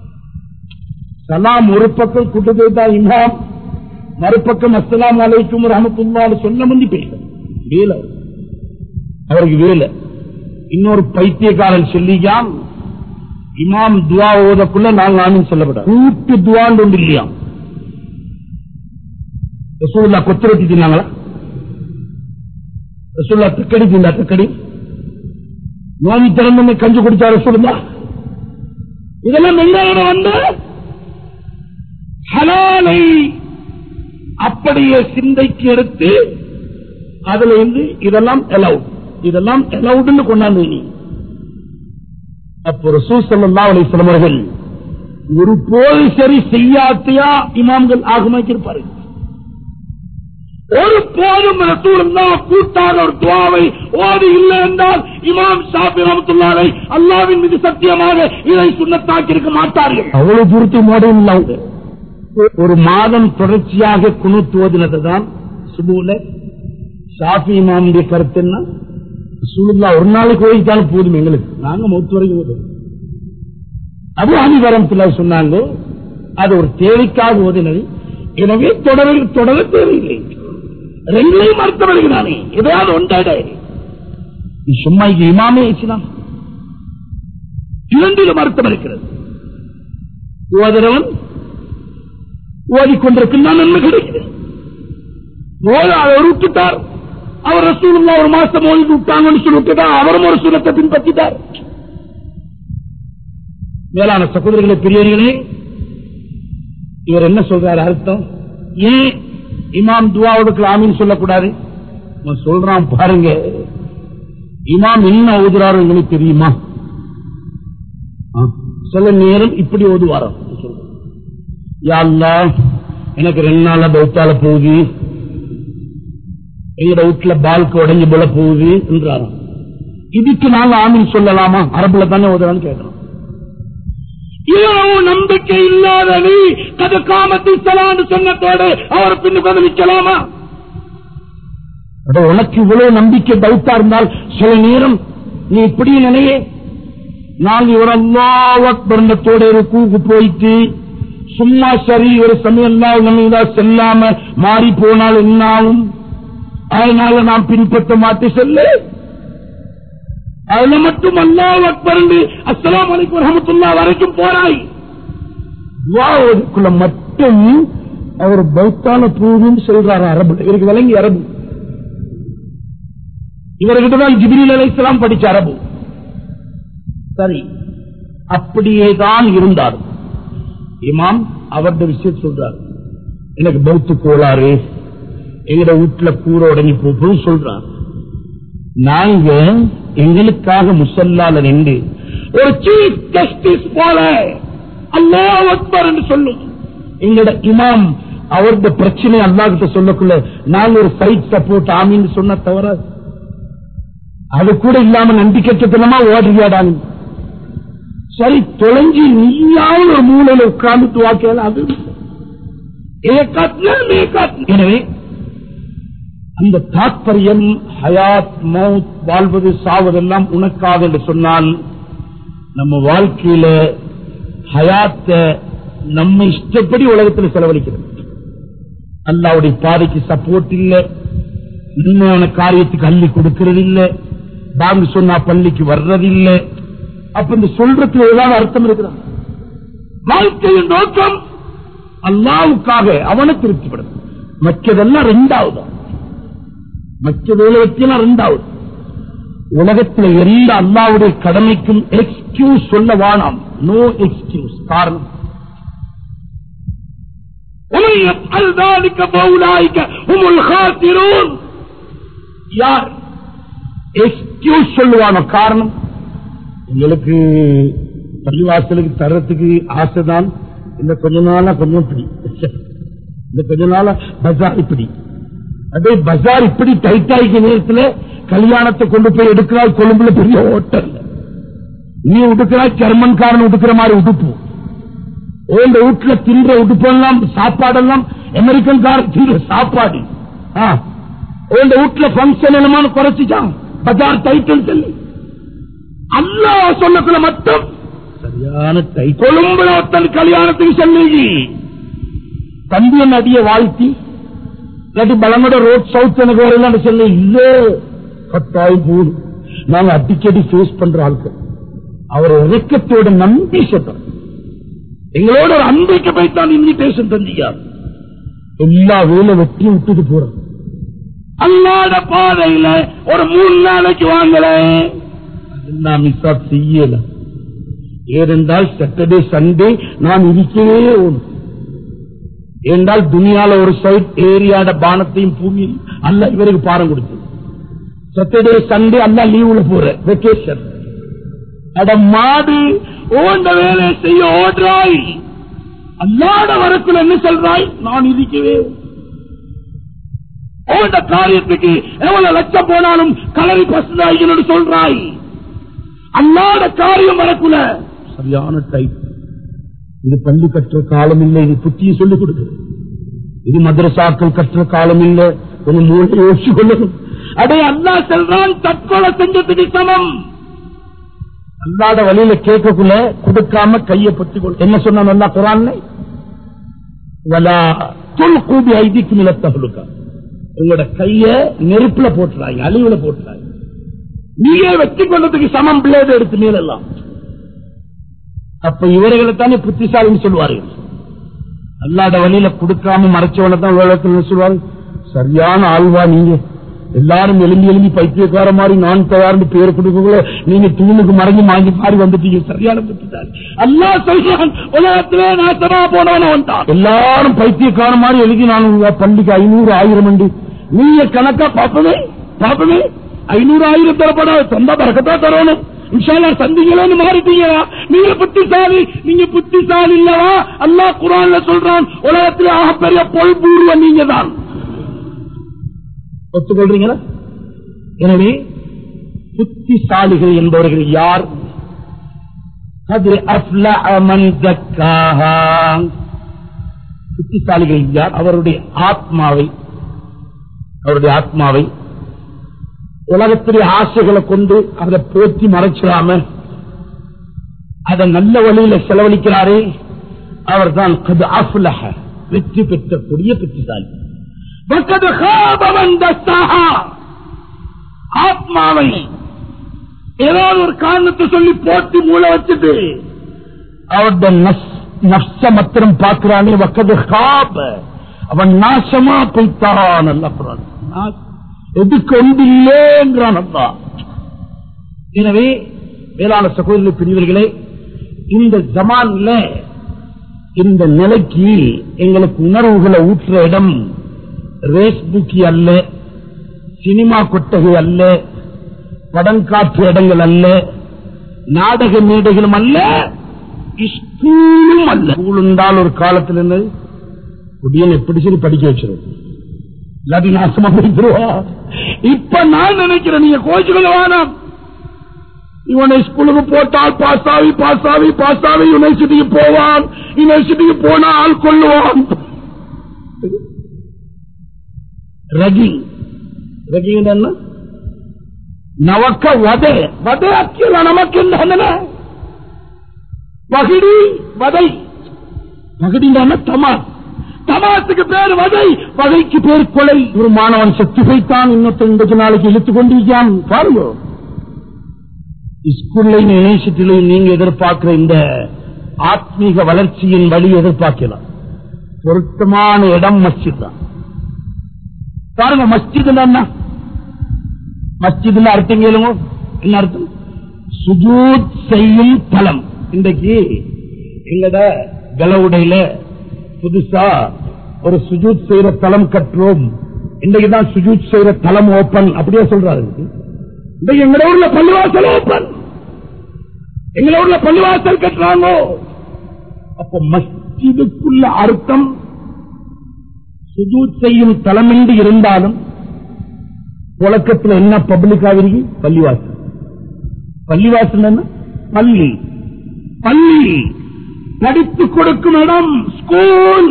சலாம் ஒரு பக்கம் குட்டுதேதா இமாம் மறுபக்கம் அஸ்ஸலாமு அலைக்கும் ரஹமத்துல்லாஹ் சொல்ல முந்தி பேச வேலை அவருக்கு வேலை இன்னொரு பைத்தியக்காரன் சொல்லியாம் இமாம் துவா ஓதக்குள்ள நாங்க ஆமீன் சொல்லப்பட கூட்டு துவான்னு ஒன்று இல்லையா ரசூல்லா கொத்துரத்தி தின்னாங்களா ரசூல்லா தக்கடி தின்னா தக்கடி நோம்பி திறந்து கஞ்சி குடிச்சா ரசூல்லா இதெல்லாம் எங்களோட வந்து ஹலாலை அப்படியே சிந்தைக்கு எடுத்து அதுல இருந்து இதெல்லாம் அலவுட் இதெல்லாம் அலவுட்னு கொண்டாந்து நீ அப்போ ரசூல் ஸல்லல்லாஹு அலைஹி வஸல்லம் அவர்கள் ஒரு போது சரி செய்யாத்தையா இமாம்கள் ஆகமாக்கியிருப்பார்கள் ஒரு போதும் ரசூலுல்லா கூட்டான ஒரு துவாவை ஓடி இல்லை என்றால் இமாம் ஷாஃபி ரஹ்மத்துல்லாஹி அல்லாஹ்வின் மீது சத்தியமாக இதை சுண்ணத்தாக்கி இருக்க மாட்டார்கள் அவ்வளவு தூரத்தை மோடையும் இல்லை அவங்க. ஒரு மாதம் தொடர்ச்சியாக குணுத்து ஓதினது தான் சுபூல ஷாஃபி இமாமுடைய கருத்து என்ன ரசூலுல்லா ஒரு நாளைக்கு ஓதித்தாலும் போதும் எங்களுக்கு நாங்க மௌத்து வரைக்கும் ஓதுவோம் அபு ஹனிவரத்துல சொன்னாங்க அது ஒரு தேவைக்காக ஓதினது எனவே தொடர தொடர தேவையில்லை ரெண்டையும் மறுத்த வருகிறானே எதையாவது ஒன்றாட நீ சும்மா இங்க இமாமே இஸ்லாம் இரண்டிலும் அர்த்தம் இருக்கிறது ஓதுறவன் ஓதிக்கொண்டிருக்கின்றான் நன்மை கிடைக்கிறது ஓத அவர் விட்டுட்டார் அவர் ரசூலுல்லா ஒரு மாசம் ஓதி விட்டாங்கன்னு சொல்லி விட்டுட்டார் அவரும் ஒரு சுரத்தை பின்பற்றிட்டார் மேலான சகோதரர்களே பெரியவர்களே இவர் என்ன சொல்றாரு அர்த்தம் ஏன் இமாம் துவாவுக்கு ஆமீன் சொல்லக்கூடாது அவன் சொல்றான் பாருங்க இமாம் என்ன ஓதுறாரு உங்களுக்கு தெரியுமா ஆ, சில நேரம் இப்படி ஓதுவாராம் யா அல்லாஹ், எனக்கு ரெண்டு நாளா பௌத்தால போகுது எங்க வீட்டுல பால்க்கு உடஞ்சு போல போகுது என்றாராம் இதுக்கு நாங்க ஆமீன் சொல்லலாமா அரபுல தானே ஓதுறான்னு கேட்கிறோம் இவ்வளவு நம்பிக்கை இல்லாத நீ கது காமத்தில் சலான்னு சொன்னதோடு அவர் பின்னு பதிலிக்கலாமா அட, உனக்கு இவ்வளவு நம்பிக்கை டவுட்டா இருந்தால் சில நேரம் நீ இப்படி நினையே நாங்க இவர் அல்லாவத்தோட கூக்கு போயிட்டு சும்மா சரி ஒரு சமயம் எல்லாம் நம்மளா செல்லாம மாறி போனால் என்ன ஆகும் அதனால நாம் பின்பற்ற மாட்டி செல்லு அதுல மட்டும் அல்லாஹ் அக்பர் அஸ்ஸலாமு அலைக்கும் ரஹமத்துல்லா வரைக்கும் போறாய் துவாவுக்குள்ள மட்டும் அவர் பௌத்தான பூவின்னு சொல்றாரு அரபு இவருக்கு விளங்கி அரபு இவர்கிட்ட தான் ஜிபிரில் அலைஹிஸ்ஸலாம் படிச்ச அரபு சரி அப்படியே தான் இருந்தார் இமாம் அவருடைய விஷயம் சொல்றார் எனக்கு பௌத்து கோளாறு எங்கட வீட்டுல கூரை உடங்கி போகும் சொல்றார் நாங்க எங்களுக்காக முசல்லால நின்று ஒரு சீஃப் ஜஸ்டிஸ் போல அல்லாஹ் அக்பர் என்று சொல்லும் எங்களோட இமாம் அவருடைய பிரச்சனை அல்லாஹ் கிட்ட சொல்லக்குள்ள நாங்க ஒரு ஃபைட் சப்போர்ட் ஆமின்னு சொன்ன தவிர அது கூட இல்லாம நம்பிக்கைத்தனமா ஓடுறியாடாங்க சரி தொலைஞ்சி நீயாவது ஒரு மூலையில உட்கார்ந்து வாக்கல அது ஏகாத்னா மேகாத் எனவே அந்த தாத்பரியம் ஹயாத் மவுத் வாழ்வது சாவதெல்லாம் உனக்காக என்று சொன்னால் நம்ம வாழ்க்கையில ஹயாத்த நம்ம இஷ்டப்படி உலகத்தில் செலவழிக்கிறது அல்லாவுடைய பாதைக்கு சப்போர்ட் இல்ல உண்மையான காரியத்துக்கு அள்ளி கொடுக்கிறது இல்ல பாங்கு சொன்னா பள்ளிக்கு வர்றதில்ல அப்ப இந்த சொல்றதுல ஏதாவது அர்த்தம் இருக்கிறான் வாழ்க்கையின் நோக்கம் அல்லாவுக்காக அவனை திருப்திப்படும் மற்றதெல்லாம் ரெண்டாவது மற்ற உலகத்திலாம் ரெண்டாவது உலகத்தில் எந்த அல்லாவுடைய கடமைக்கும் எக்ஸ்கியூஸ் சொல்ல வானாம் நோ எக்ஸ்கியூஸ் காரணம் ومن يفعل ذلك فأولئك هم الخاسرون யார் எக்ஸ்கியூஸ் சொல்லுவானோ காரணம் உங்களுக்கு பள்ளிவாசலுக்கு தர்றதுக்கு ஆசைதான் இந்த கொஞ்ச நாளா கொஞ்சம் இப்படி இந்த கொஞ்ச நாளா பஜார் இப்படி அதே பஜார் இப்படி டைட் ஆகிக்க நேரத்தில் கல்யாணத்தை கொண்டு போய் எடுக்கிறாய் கொழும்புல பெரிய ஹோட்டல் நீ உடுக்கிறாய் ஜெர்மன்காரன் உடுக்கிற மாதிரி உடுப்பு உங்க வீட்டுல தின்ற உடுப்பெல்லாம் சாப்பாடெல்லாம் அமெரிக்கன் காரன் தின்ற சாப்பாடு ஆ. உங்க வீட்டுல பங்கன் என்னமான்னு குறைச்சிச்சான் பஜார் டைட்டன் சொல்லி அல்லா சொல்லக்குள்ள மட்டும் சரியான டை கொழும்புல ஒருத்தன் கல்யாணத்துக்கு சொல்லி தம்பியன் அடிய வாழ்த்தி இல்லாட்டி பலங்கோட ரோட் சவுத் எனக்கு வரலான்னு சொல்லி இல்ல கட்டாயம் போதும் நாங்க அடிக்கடி ஃபேஸ் பண்ற ஆட்கள் அவர் இறக்கத்தோட நம்பி சொல்றார் எங்களோட ஒரு அன்றைக்கு போய்த்தான் இன்விடேஷன் தந்தியார் எல்லா வேலை வெட்டி விட்டுட்டு போறோம் அல்லாத பாதையில ஒரு மூணு நாளைக்கு வாங்கல நான் மிஸ் ஆஃப் செய்யல ஏனென்றால் சாட்டர்டே சண்டே நான் இருக்கவே ஒன்று என்றால் துனியால ஒரு சைட் ஏரியாட பானத்தையும் பூமியில் அல்ல இவருக்கு பாரம் கொடுத்து சாட்டர்டே சண்டே அல்ல லீவுல போற வெக்கேஷன் அட மாடு ஓண்ட வேலை செய்ய ஓடுறாய் அல்லாட வரக்குள்ள என்ன சொல்றாய் நான் இருக்கவே ஓண்ட காரியத்துக்கு எவ்வளவு லட்சம் போனாலும் கலரி பசுதாய்கள் சொல்றாய் அல்லாட காரியம் வரக்குள்ள சரியான டைப் இது பள்ளி கற்ற காலம் இல்லை இது புத்தியை சொல்லிக் கொடுக்குது இது மதரசாக்கள் கற்ற காலம் இல்லை கொஞ்சம் மூளை யோசிச்சு கொள்ளணும் அடே அல்லா செல்றான் தற்கொலை செஞ்சதுக்கு சமம் அல்லாத வழியில கேட்கக்குள்ள கொடுக்காம கையை பத்தி கொள் என்ன சொன்ன நல்லா குரான் தொல் கூபி ஐதிக்கு நிலத்தவளுக்கா உங்களோட கைய நெருப்புல போட்டுறாங்க அழிவுல போட்டுறாங்க நீயே வெற்றி கொண்டதுக்கு சமம் பிள்ளைத எடுத்து மேலெல்லாம் அப்ப இவர்களை தானே புத்திசாலின்னு சொல்லுவார்கள் அல்லாத வழியில கொடுக்காம மறைச்சவனை தான் உலகத்தில் சொல்லுவாங்க சரியான ஆழ்வா நீங்க எல்லாரும் எலும்பி எலும்பி பைத்தியக்கார மாதிரி நான் தயார்னு பேர் கொடுக்கல நீங்க தூணுக்கு மறைஞ்சு மாங்கி மாறி வந்துட்டீங்க சரியான புத்திசாலி அல்லா சொல்றான் உலகத்திலே நாசமா போனவன வந்தான் எல்லாரும் பைத்தியக்கார மாதிரி எழுதி நான் உங்க பள்ளிக்கு ஐநூறு ஆயிரம் உண்டு நீங்க கணக்கா பாப்பவே பாப்பவே ஐநூறு ஆயிரம் தரப்படாது சொந்த பறக்கத்தா தரணும் இன்ஷால்லா சந்திங்களேன்னு மாறிட்டீங்களா நீங்க புத்திசாலி நீங்க புத்திசாலி இல்லவா அல்லாஹ் குரான்ல சொல்றான் உலகத்தில் ஆகப்பெரிய பொல் பூர்வ நீங்க தான் ஒத்துக்கொள்றீங்களா எனவே புத்திசாலிகள் என்பவர்கள் யார் அது அஃப்லஅ மன் தக்காஹா. புத்திசாலிகள் யார் அவருடைய ஆத்மாவை அவருடைய ஆத்மாவை உலகத்துடைய ஆசைகளை கொண்டு அதை போற்றி மறைச்சிடாம அதை நல்ல வழியில செலவழிக்கிறாரே அவர்தான் கது அஃப்லஹ வெற்றி பெற்றக்கூடிய புத்திசாலி வக்கது ஹாப மன் தஸ்ஸாஹா. ஆத்மாவை ஏதாவது ஒரு காரணத்தை சொல்லி போட்டி மூள வச்சுட்டு அவருடைய நப்ச மாத்திரம் பார்க்கிறானே வக்கது ஹாப அவன் நாசமா போய்த்தான் அல்ல குரான். நாச- எதுக்கு ஒன்றில்லேன்றான் அல்லா எனவே வேளாண் சகோதர பிரிவர்களே இந்த ஜமான்ல இந்த நிலைக்கு எங்களுக்கு உணர்வுகளை ஊற்றுற இடம் ரேஸ் புக்கி அல்ல சினிமா கொட்டகை அல்ல படம் காற்று இடங்கள் அல்ல நாடக மேடைகளும் அல்ல ஸ்கூலும் அல்ல ஸ்கூல் இருந்தால் ஒரு காலத்தில் இருந்தது குடியன் எப்படி சரி படிக்க வச்சிரும் இல்லாட்டி நாசமா போயிடுவா இப்ப நான் நினைக்கிறேன் நீங்க கோச்சுகள் வேணாம் இவனை ஸ்கூலுக்கு போட்டால் பாஸ் ஆகி பாஸ் ஆகி பாஸ் ஆகி யூனிவர்சிட்டிக்கு போவான் யூனிவர்சிட்டிக்கு போனா ஆள் கொள்ளுவான் ரகிங் ரகிங் என்ன நமக்க வதை வதை அக்கியல நமக்கு என்ன பகிடி வதை பகிடின்னா தமாஸ் தமாசுக்கு பேர் வதை வதைக்கு பேர் கொலை ஒரு மாணவன் செத்து போய்த்தான் இன்னொருத்தன் இன்றைக்கு நாளைக்கு இழுத்துக் கொண்டிருக்கான் பாருங்க ஸ்கூல்லையும் யூனிவர்சிட்டிலையும் நீங்க எதிர்பார்க்கிற இந்த ஆத்மீக வளர்ச்சியின் வழி எதிர்பார்க்கலாம் பொருத்தமான இடம் மஸ்ஜித் தான் பாருங்க மஸ்ஜித் என்ன மஸ்ஜித்ல அர்த்தம் கேளுங்க என்ன அர்த்தம் சுஜூத் செய்யும் தலம் இன்றைக்கு எங்கட கலவுடையில புதுசா ஒரு சுஜூத் செய்யற தலம் கட்டுறோம் இன்றைக்கு தான் சுஜூத் செய்யற தலம் ஓபன் அப்படியே சொல்றாரு இன்றைக்கு எங்க ஊர்ல பள்ளிவாசல் ஓபன் எங்க ஊர்ல பள்ளிவாசல் கட்டுறாங்க அப்ப மஸ்ஜிதுக்குள்ள அர்த்தம் சுஜூத் செய்யும் தலம் என்று இருந்தாலும் புழக்கத்தில் என்ன பப்ளிக் ஆகிருக்கு பள்ளிவாசல் பள்ளிவாசல் என்ன பள்ளி பள்ளி படித்துக் கொடுக்கும் இடம் ஸ்கூல்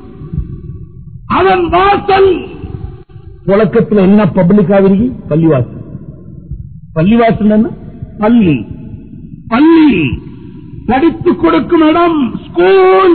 அதன் வாசல் புழக்கத்தில் என்ன பப்ளிக் ஆகிருக்கு பள்ளிவாசல் பள்ளிவாசல் என்ன பள்ளி பள்ளி படித்துக் கொடுக்கும் இடம் ஸ்கூல்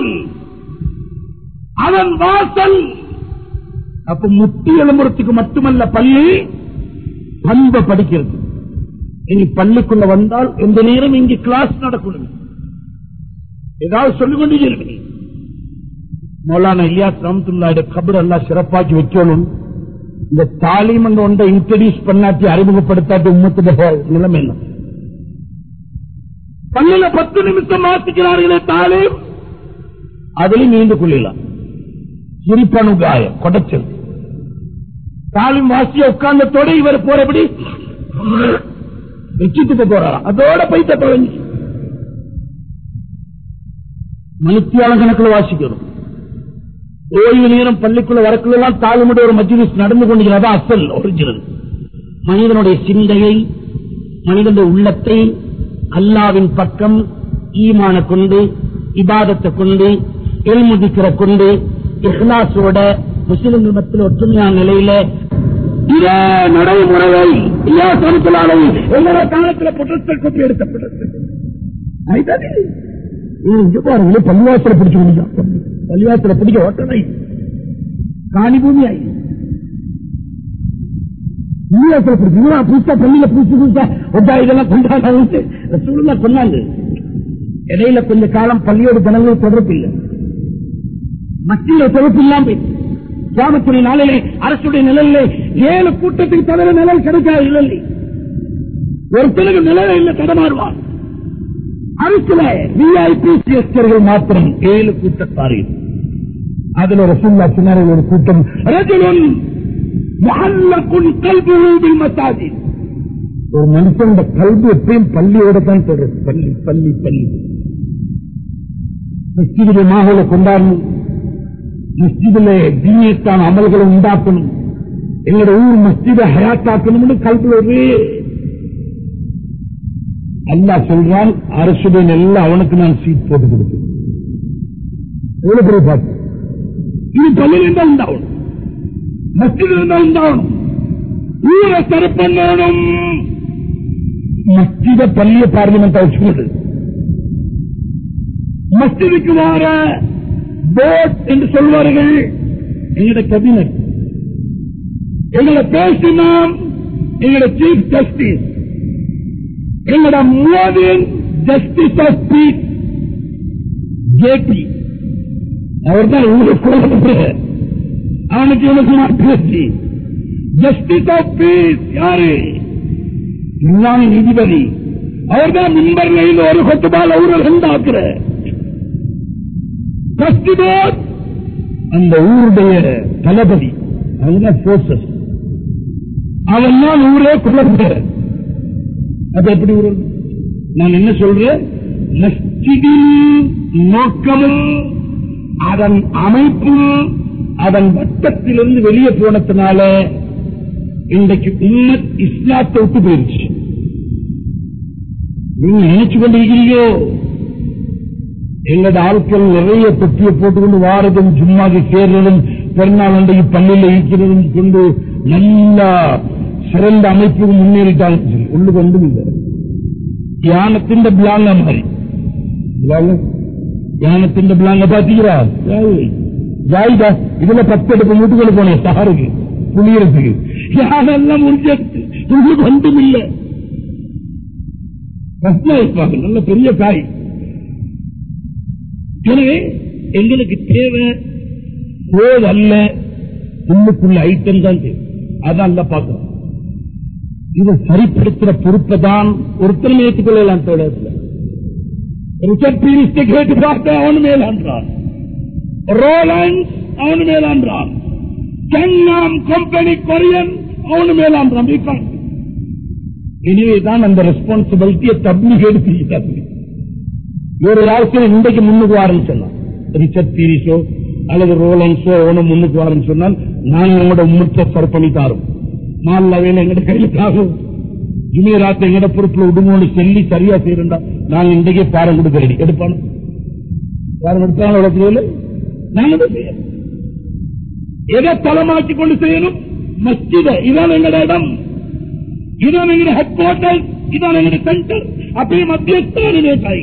அதன் வாசல் அப்ப முட்டி எழும்புறதுக்கு மட்டுமல்ல பள்ளி பண்பை படிக்கிறது இனி பள்ளிக்குள்ள வந்தால் எந்த நேரம் இங்கு கிளாஸ் நடக்கணும் ஏதாவது சொல்லிக் கொண்டே இருக்கணும் மௌலானா இல்லியாஸ் ரஹமத்துல்லாட கபர் எல்லாம் சிறப்பாக்கி வைக்கணும் இந்த தாலீம் என்ற ஒன்றை இன்ட்ரடியூஸ் பண்ணாட்டி அறிமுகப்படுத்தாட்டி உம்மத்துடைய நிலைமை என்ன பள்ளியில பத்து நிமிஷம் மாத்திக்கிறார்களே தாலீம் அதிலும் நீண்டு கொள்ளலாம் சிரிப்பணுகாய கொடைச்சல் தாலிம் வாசிய உட்கார்ந்தத்தோட இவர் போறபடி வச்சுட்டு போறாராம் அதோட போயிட்ட தொலைஞ்சு மணித்தியால கணக்கில் வாசிக்கணும் ஓய்வு நேரம் பள்ளிக்குள்ள வரக்குள்ளெல்லாம் தாழ்முடைய ஒரு மஜ்லிஸ் நடந்து கொண்டிருக்கிறதா அசல் ஒரிஜினல் மனிதனுடைய சிந்தையை மனிதனுடைய உள்ளத்தை அல்லாவின் பக்கம் ஈமான கொண்டு இபாதத்தை கொண்டு எல்முதிக்கிற கொண்டு இஹ்லாசோட முஸ்லிம்கள் மத்தியில் ஒற்றுமையான நிலையில இதே நடைமுறையை இல்லா சமத்துலாலை எங்களோட காலத்தில் புற்றத்தில் கொப்பி எடுக்கப்பட்டது இங்க பாருங்க பள்ளிவாசல பிடிச்சு முடியும் பள்ளிவாசல பிடிக்க ஓட்டனை காணி பூமி ஆயி பள்ளிவாசல பிடிச்சு இவரா புதுசா பள்ளியில புதுசு புதுசா ஒட்டா இதெல்லாம் கொண்டாடாது சூழ்நிலை கொண்டாங்க இடையில கொஞ்ச காலம் பள்ளியோட ஜனங்கள் தொடர்பு இல்லை மத்தியில தொடர்பு இல்லாம போயிடுச்சு. கிராமத்துடைய நாளிலே அரசுடைய நிழலிலே ஏழு கூட்டத்துக்கு தவிர நிழல் கிடைக்காது இல்லை ஒருத்தனுக்கு நிழல இல்ல தடமாறுவான் அரசுல விஐபி சிஎஸ்கர்கள் மாத்திரம் ஏழு கூட்டத்தாரில் அதுல ஒரு சுல்லா சின்னாரில் ஒரு கூட்டம் ரஜுலுன் முஹல்லகுன் கல்புஹு பில் மசாஜித் ஒரு மனுஷன் கல்வி எப்பயும் பள்ளியோட தான் தொடரும் பள்ளி பள்ளி பள்ளி மஸ்ஜிதுடைய மாகோல கொண்டாடணும் மஸ்ஜிதிலே தீனியத்தான அமல்களை உண்டாக்கணும் எங்களோட ஊர் மஸ்ஜிதை ஹயாத்தாக்கணும்னு கல்வியில் ஒரே அல்லா சொல்றான் அரசுடன் எல்லாம் அவனுக்கு நான் சீட் போட்டு கொடுத்தேன் எவ்வளவு பெரிய பாட்டு இது பள்ளியில் இருந்தா உண்டாகணும் மஸ்ஜிதில் இருந்தா உண்டாகணும் ஊரை சரி பண்ணணும் மஸ்ஜித பள்ளிய பார்லிமெண்ட் வச்சுக்கொண்டு மஸ்ஜிதுக்கு வார போர்ட் என்று சொல்வார்கள் எங்களோட கேபினட் எங்களோட பேசினாம் எங்களோட சீஃப் ஜஸ்டிஸ் எங்களோட மோதின் ஜஸ்டிஸ் ஆஃப் பீஸ் ஜேபி அவர் தான் உங்களுக்கு அவனுக்கு இவனுக்கு பேசி ஜஸ்டிஸ் ஆஃப் பீஸ் யாரு இஸ்லாமிய நீதிபதி அவர்தான் மின்பர்ல இருந்து ஒரு கொத்துபால் ஊரில் உண்டாக்குற ட்ரஸ்டி போர்ட் அந்த ஊருடைய தளபதி அதுதான் போர்சஸ் அவன் தான் ஊரே குழந்தை அது எப்படி ஊர் நான் என்ன சொல்றேன் மஸ்ஜிதின் நோக்கமும் அதன் அமைப்பும் அதன் வட்டத்திலிருந்து வெளியே போனதுனால இன்றைக்கு உம்மத் இஸ்லாத்தை விட்டு போயிருச்சு நீங்க நினைச்சு கொண்டிருக்கிறீங்களோ எங்களோட ஆட்கள் நிறைய தொப்பியை போட்டுக்கொண்டு வாரதும் சும்மாக்கு சேர்றதும் பெருநாள் அன்றைக்கு பள்ளியில் இருக்கிறதும் கொண்டு நல்லா சிறந்த அமைப்புக்கு முன்னேறிட்டாங்க சரி, உள்ளுக்கு ஒன்றும் இல்லை தியானத்தின் பிளாங்க மாதிரி பிளாங்க தியானத்தின் பிளாங்க பாத்தீங்களா ஜாயிதா இதுல பத்து எடுப்பு வீட்டுக்குள்ள போனேன் சாருக்கு புளியறதுக்கு யாரெல்லாம் முடிஞ்சது உங்களுக்கு ஒன்றும் இல்லை ரத்னா வைப்பாங்க நல்ல பெரிய காய் எனவே எங்களுக்கு தேவை போது அல்ல உள்ளுக்குள்ள ஐட்டம் தான் தேவை அதான் அல்ல பார்க்கிறோம் இதை சரிப்படுத்துற பொறுப்பை தான் ஒருத்தரும் ஏற்றுக்கொள்ளலாம் தோழர்கள் ரிச்சர்ட் பீரிஸ்டை கேட்டு பார்த்து அவனு மேலான்றான் ரோலன்ஸ் அவனு மேலான்றான் கங்காம் கம்பெனி கொரியன் அவனு மேலான்றான் இருக்கான். எனவேதான் அந்த ரெஸ்பான்சிபிலிட்டியை தப்லீக் எடுத்து ஒரு யாருக்கும் இன்றைக்கு முன்னுக்கு வாரன்னு சொன்னான் ரிச்சர்ட் பீரிஸோ அல்லது ரோலன்ஸோ அவனும் முன்னுக்கு வாரன்னு சொன்னால் நான் உங்களோட உம்மத்தை சரி பண்ணி தாரும் நாலு வேலை எங்கட கையில தாகும் ஜுமியராத்த எங்கட பொறுப்புல விடுமோன்னு சொல்லி சரியா செய்யறா நாங்க இன்றைக்கே பாரம் கொடுக்க எடுப்பானு யாரும் எடுத்தாலும் வளர்க்கல நாங்க தான் செய்யணும் எதை தளமாக்கி கொண்டு செய்யணும் மஸ்ஜித இதான் எங்கட இடம் இதான் எங்கட ஹெட் குவார்டர் இதான் எங்கட சென்டர் அப்படி மத்தியஸ்தான தாய்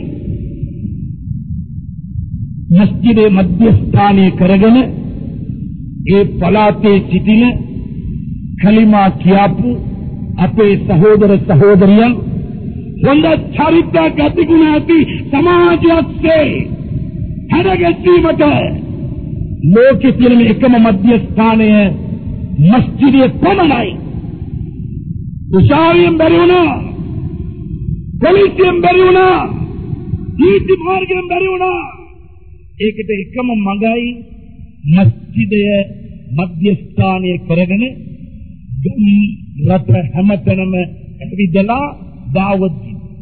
මස්ජිදේ මධ්‍යස්ථානය කරගෙන ඒ පලාතේ සිටින කලිමා කියාපු අපේ සහෝදර සහෝදරියන් හොඳ චරිත ගතිගුණ ඇති සමාජයක්සේ හැඩගැස්වීමට ලෝකෙ තියෙන එකම මධ්‍යස්ථානය මස්ජිදය පමණයි උසාවියෙන් බැරි වුණා පොලිසියෙන් බැරි වුණා නීති මාර්ගයෙන් බැරි වුණා ඒකට එකම මඟයි මස්ජිදය මධ්‍යස්ථානය කරගෙන ගම් රට හැමතැනම ඇවිදලා දාවත්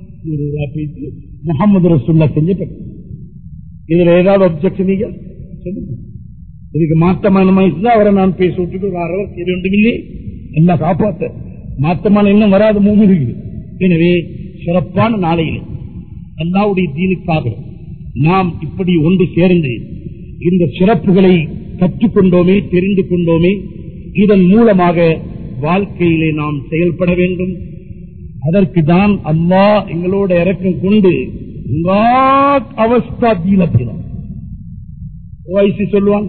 முகமது ரசுல்லா செஞ்ச இதுல ஏதாவது ஒப்ஜெக்ஷன் நீங்க சொல்லுங்க இதுக்கு மாத்தமான இருந்தா அவரை நான் பேச விட்டுட்டு ஒரு அரை வருஷம் ரெண்டு மில்லி எல்லாம் காப்பாத்த மாத்தமான இன்னும் வராத மூணு இருக்குது எனவே சிறப்பான நாளையில் அல்லாவுடைய தீனுக்காக நாம் இப்படி ஒன்று சேர்ந்து இந்த சிறப்புகளை கற்றுக்கொண்டோமே தெரிந்து கொண்டோமே இதன் மூலமாக வாழ்க்கையிலே நாம் செயல்பட வேண்டும் அதற்கு தான் அம்மா எங்களோட இறக்கம் கொண்டு அவஸ்தா தீலத்தினம் ವಯಸ್ಸಿ ಸೊಲ್ಲುವಾನ್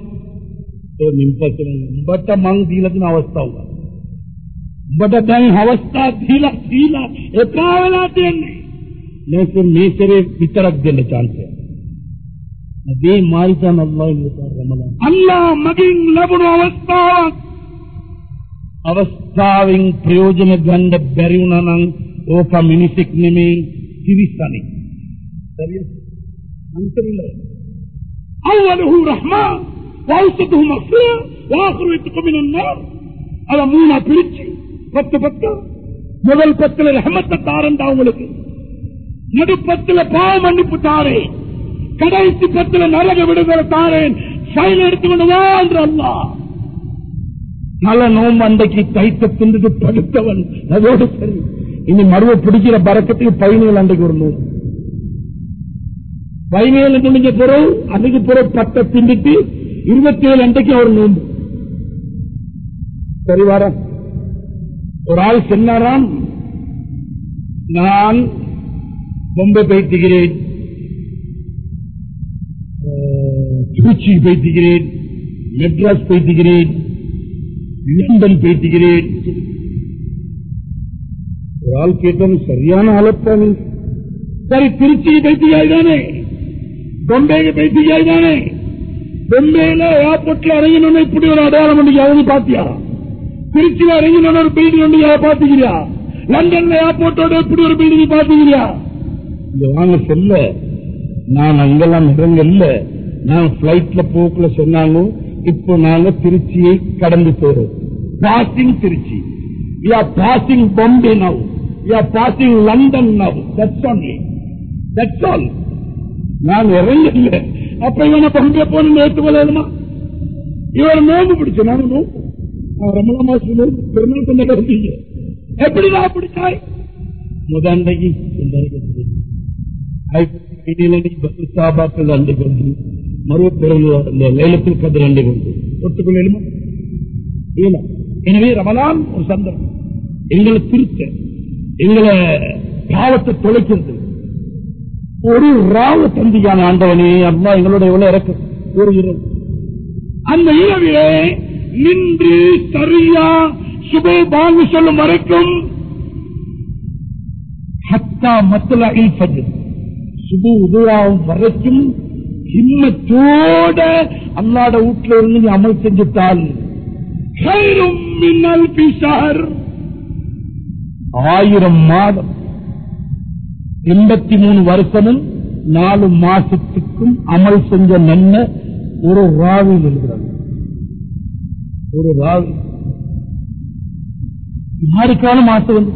ಬಟ್ಟ ಮಂಗ್ ದೀಲದಿನ ಅವಸ್ಥಾ ಹುआ बट दाई अवस्था धीला धीला एकावला देने लेकिन मेसरे वितरक देने चाहते ಅದೇ ಮಾರಿತಾನಲ್ಲ ಅಲ್ಲ ಮಗಿಂಗ್ ಲಬುಡು ಅವಸ್ಥಾವ ಅವಸ್ಥಾವಿಂಗ್ ಪ್ರಯೋಜನ ಗಂಡ ಬೆರೆಯುಣ ನಂಗ್ ಓಕ ಮಿನಿಸಿಕ್ ನಿಮೆ ತಿರಿಸ್ತಾನೆ ಸರಿ ಅಂತರಿಲ್ಲ أوله رحمة وأوسطه مغفرة وآخر يتق من النار على மூணா பிரிச்சு பத்து பத்து முதல் பத்துல ரஹமத்தை தாரண்டா உங்களுக்கு நடுப்பத்துல பாவ மன்னிப்பு தாரேன் கடைசி பத்துல நரக விடுதலை தாரேன் சைன் எடுத்துக்கொண்டு வா என்று அல்லா நல்ல நோம்பு அன்றைக்கு தைத்த தின்றுட்டு படுத்தவன் அதோடு சரி இனி மருவ பிடிக்கிற பறக்கத்துக்கு பதினேழு அன்றைக்கு ஒரு நோம்பு பதினேழு முடிஞ்ச பிறகு அதுக்கு பிறகு பட்ட திண்டுட்டு இருபத்தி ஏழு அன்றைக்கு ஒரு நோம்பு சரி வர ஒரு ஆள் சொன்னாராம் நான் பொம்பை பைத்துகிறேன் திருச்சி பைத்துகிறேன் மெட்ராஸ் பைத்துகிறேன் லண்டன் பேசுகிறேன் ஒரு ஆள் கேட்டோம் சரியான ஆளப்பானு சரி திருச்சி பேசுகிறாய் தானே பொம்பேக்கு பேசுகிறாய் தானே பொம்பேல ஏர்போர்ட்ல இறங்கினோன்னு இப்படி ஒரு அடையாளம் பண்ணி யாவது பாத்தியா திருச்சியில இறங்கினோன்னு ஒரு பில்டிங் ஒன்று பாத்துக்கிறியா லண்டன்ல ஏர்போர்ட்டோட இப்படி ஒரு பில்டிங் பாத்துக்கிறியா இங்க வாங்க சொல்ல நான் அங்கெல்லாம் இடங்கள்ல நான் பிளைட்ல போக்குல சொன்னாங்க இப்போ நாங்க திருச்சியை கடந்து போறோம் passing Trichy we are passing Bombay now we are passing London now that's only that's all நான் இறங்கல அப்ப இவனை பம்பே போன ஏற்றுக்கொள்ளணுமா இவர் நோம்பு பிடிச்ச நான் நோம்பு ரமண மாசம் பெருமாள் கொண்ட கருத்தீங்க எப்படிதான் பிடிச்சாய் முதண்டைக்கு சாபாக்கள் அண்டை கொண்டு மறுபிறகு லைலத்தில் கதிர் அண்டை கொண்டு ஒத்துக்கொள்ளுமா எனவே ரமலான் ஒரு சந்தர்ப்பம் எங்களை திருத்த எங்களை பாவத்தை தொலைக்கிறது ஒரு ராவ தந்தியான ஆண்டவனே அம்மா எங்களோட எவ்வளவு இறக்கு ஒரு இரவு அந்த இரவிலே நின்று சரியா சுபே வாங்கி சொல்லும் வரைக்கும் ஹத்தா மத்தலா இல் ஃபஜ்ர் சுபு உதவாவும் வரைக்கும் ஹிம்மத்தோட அல்லாட வீட்டுல இருந்து நீ அமல் செஞ்சுட்டால் மின்னல் பிசார் ஆயிரம் மாதம் எண்பத்தி மூணு வருஷமும் நாலு மாசத்துக்கும் அமல் செஞ்ச நன்மை ஒரு ராவில் எழுதுறாங்க ஒரு ராவி யாருக்கான மாசம் வந்து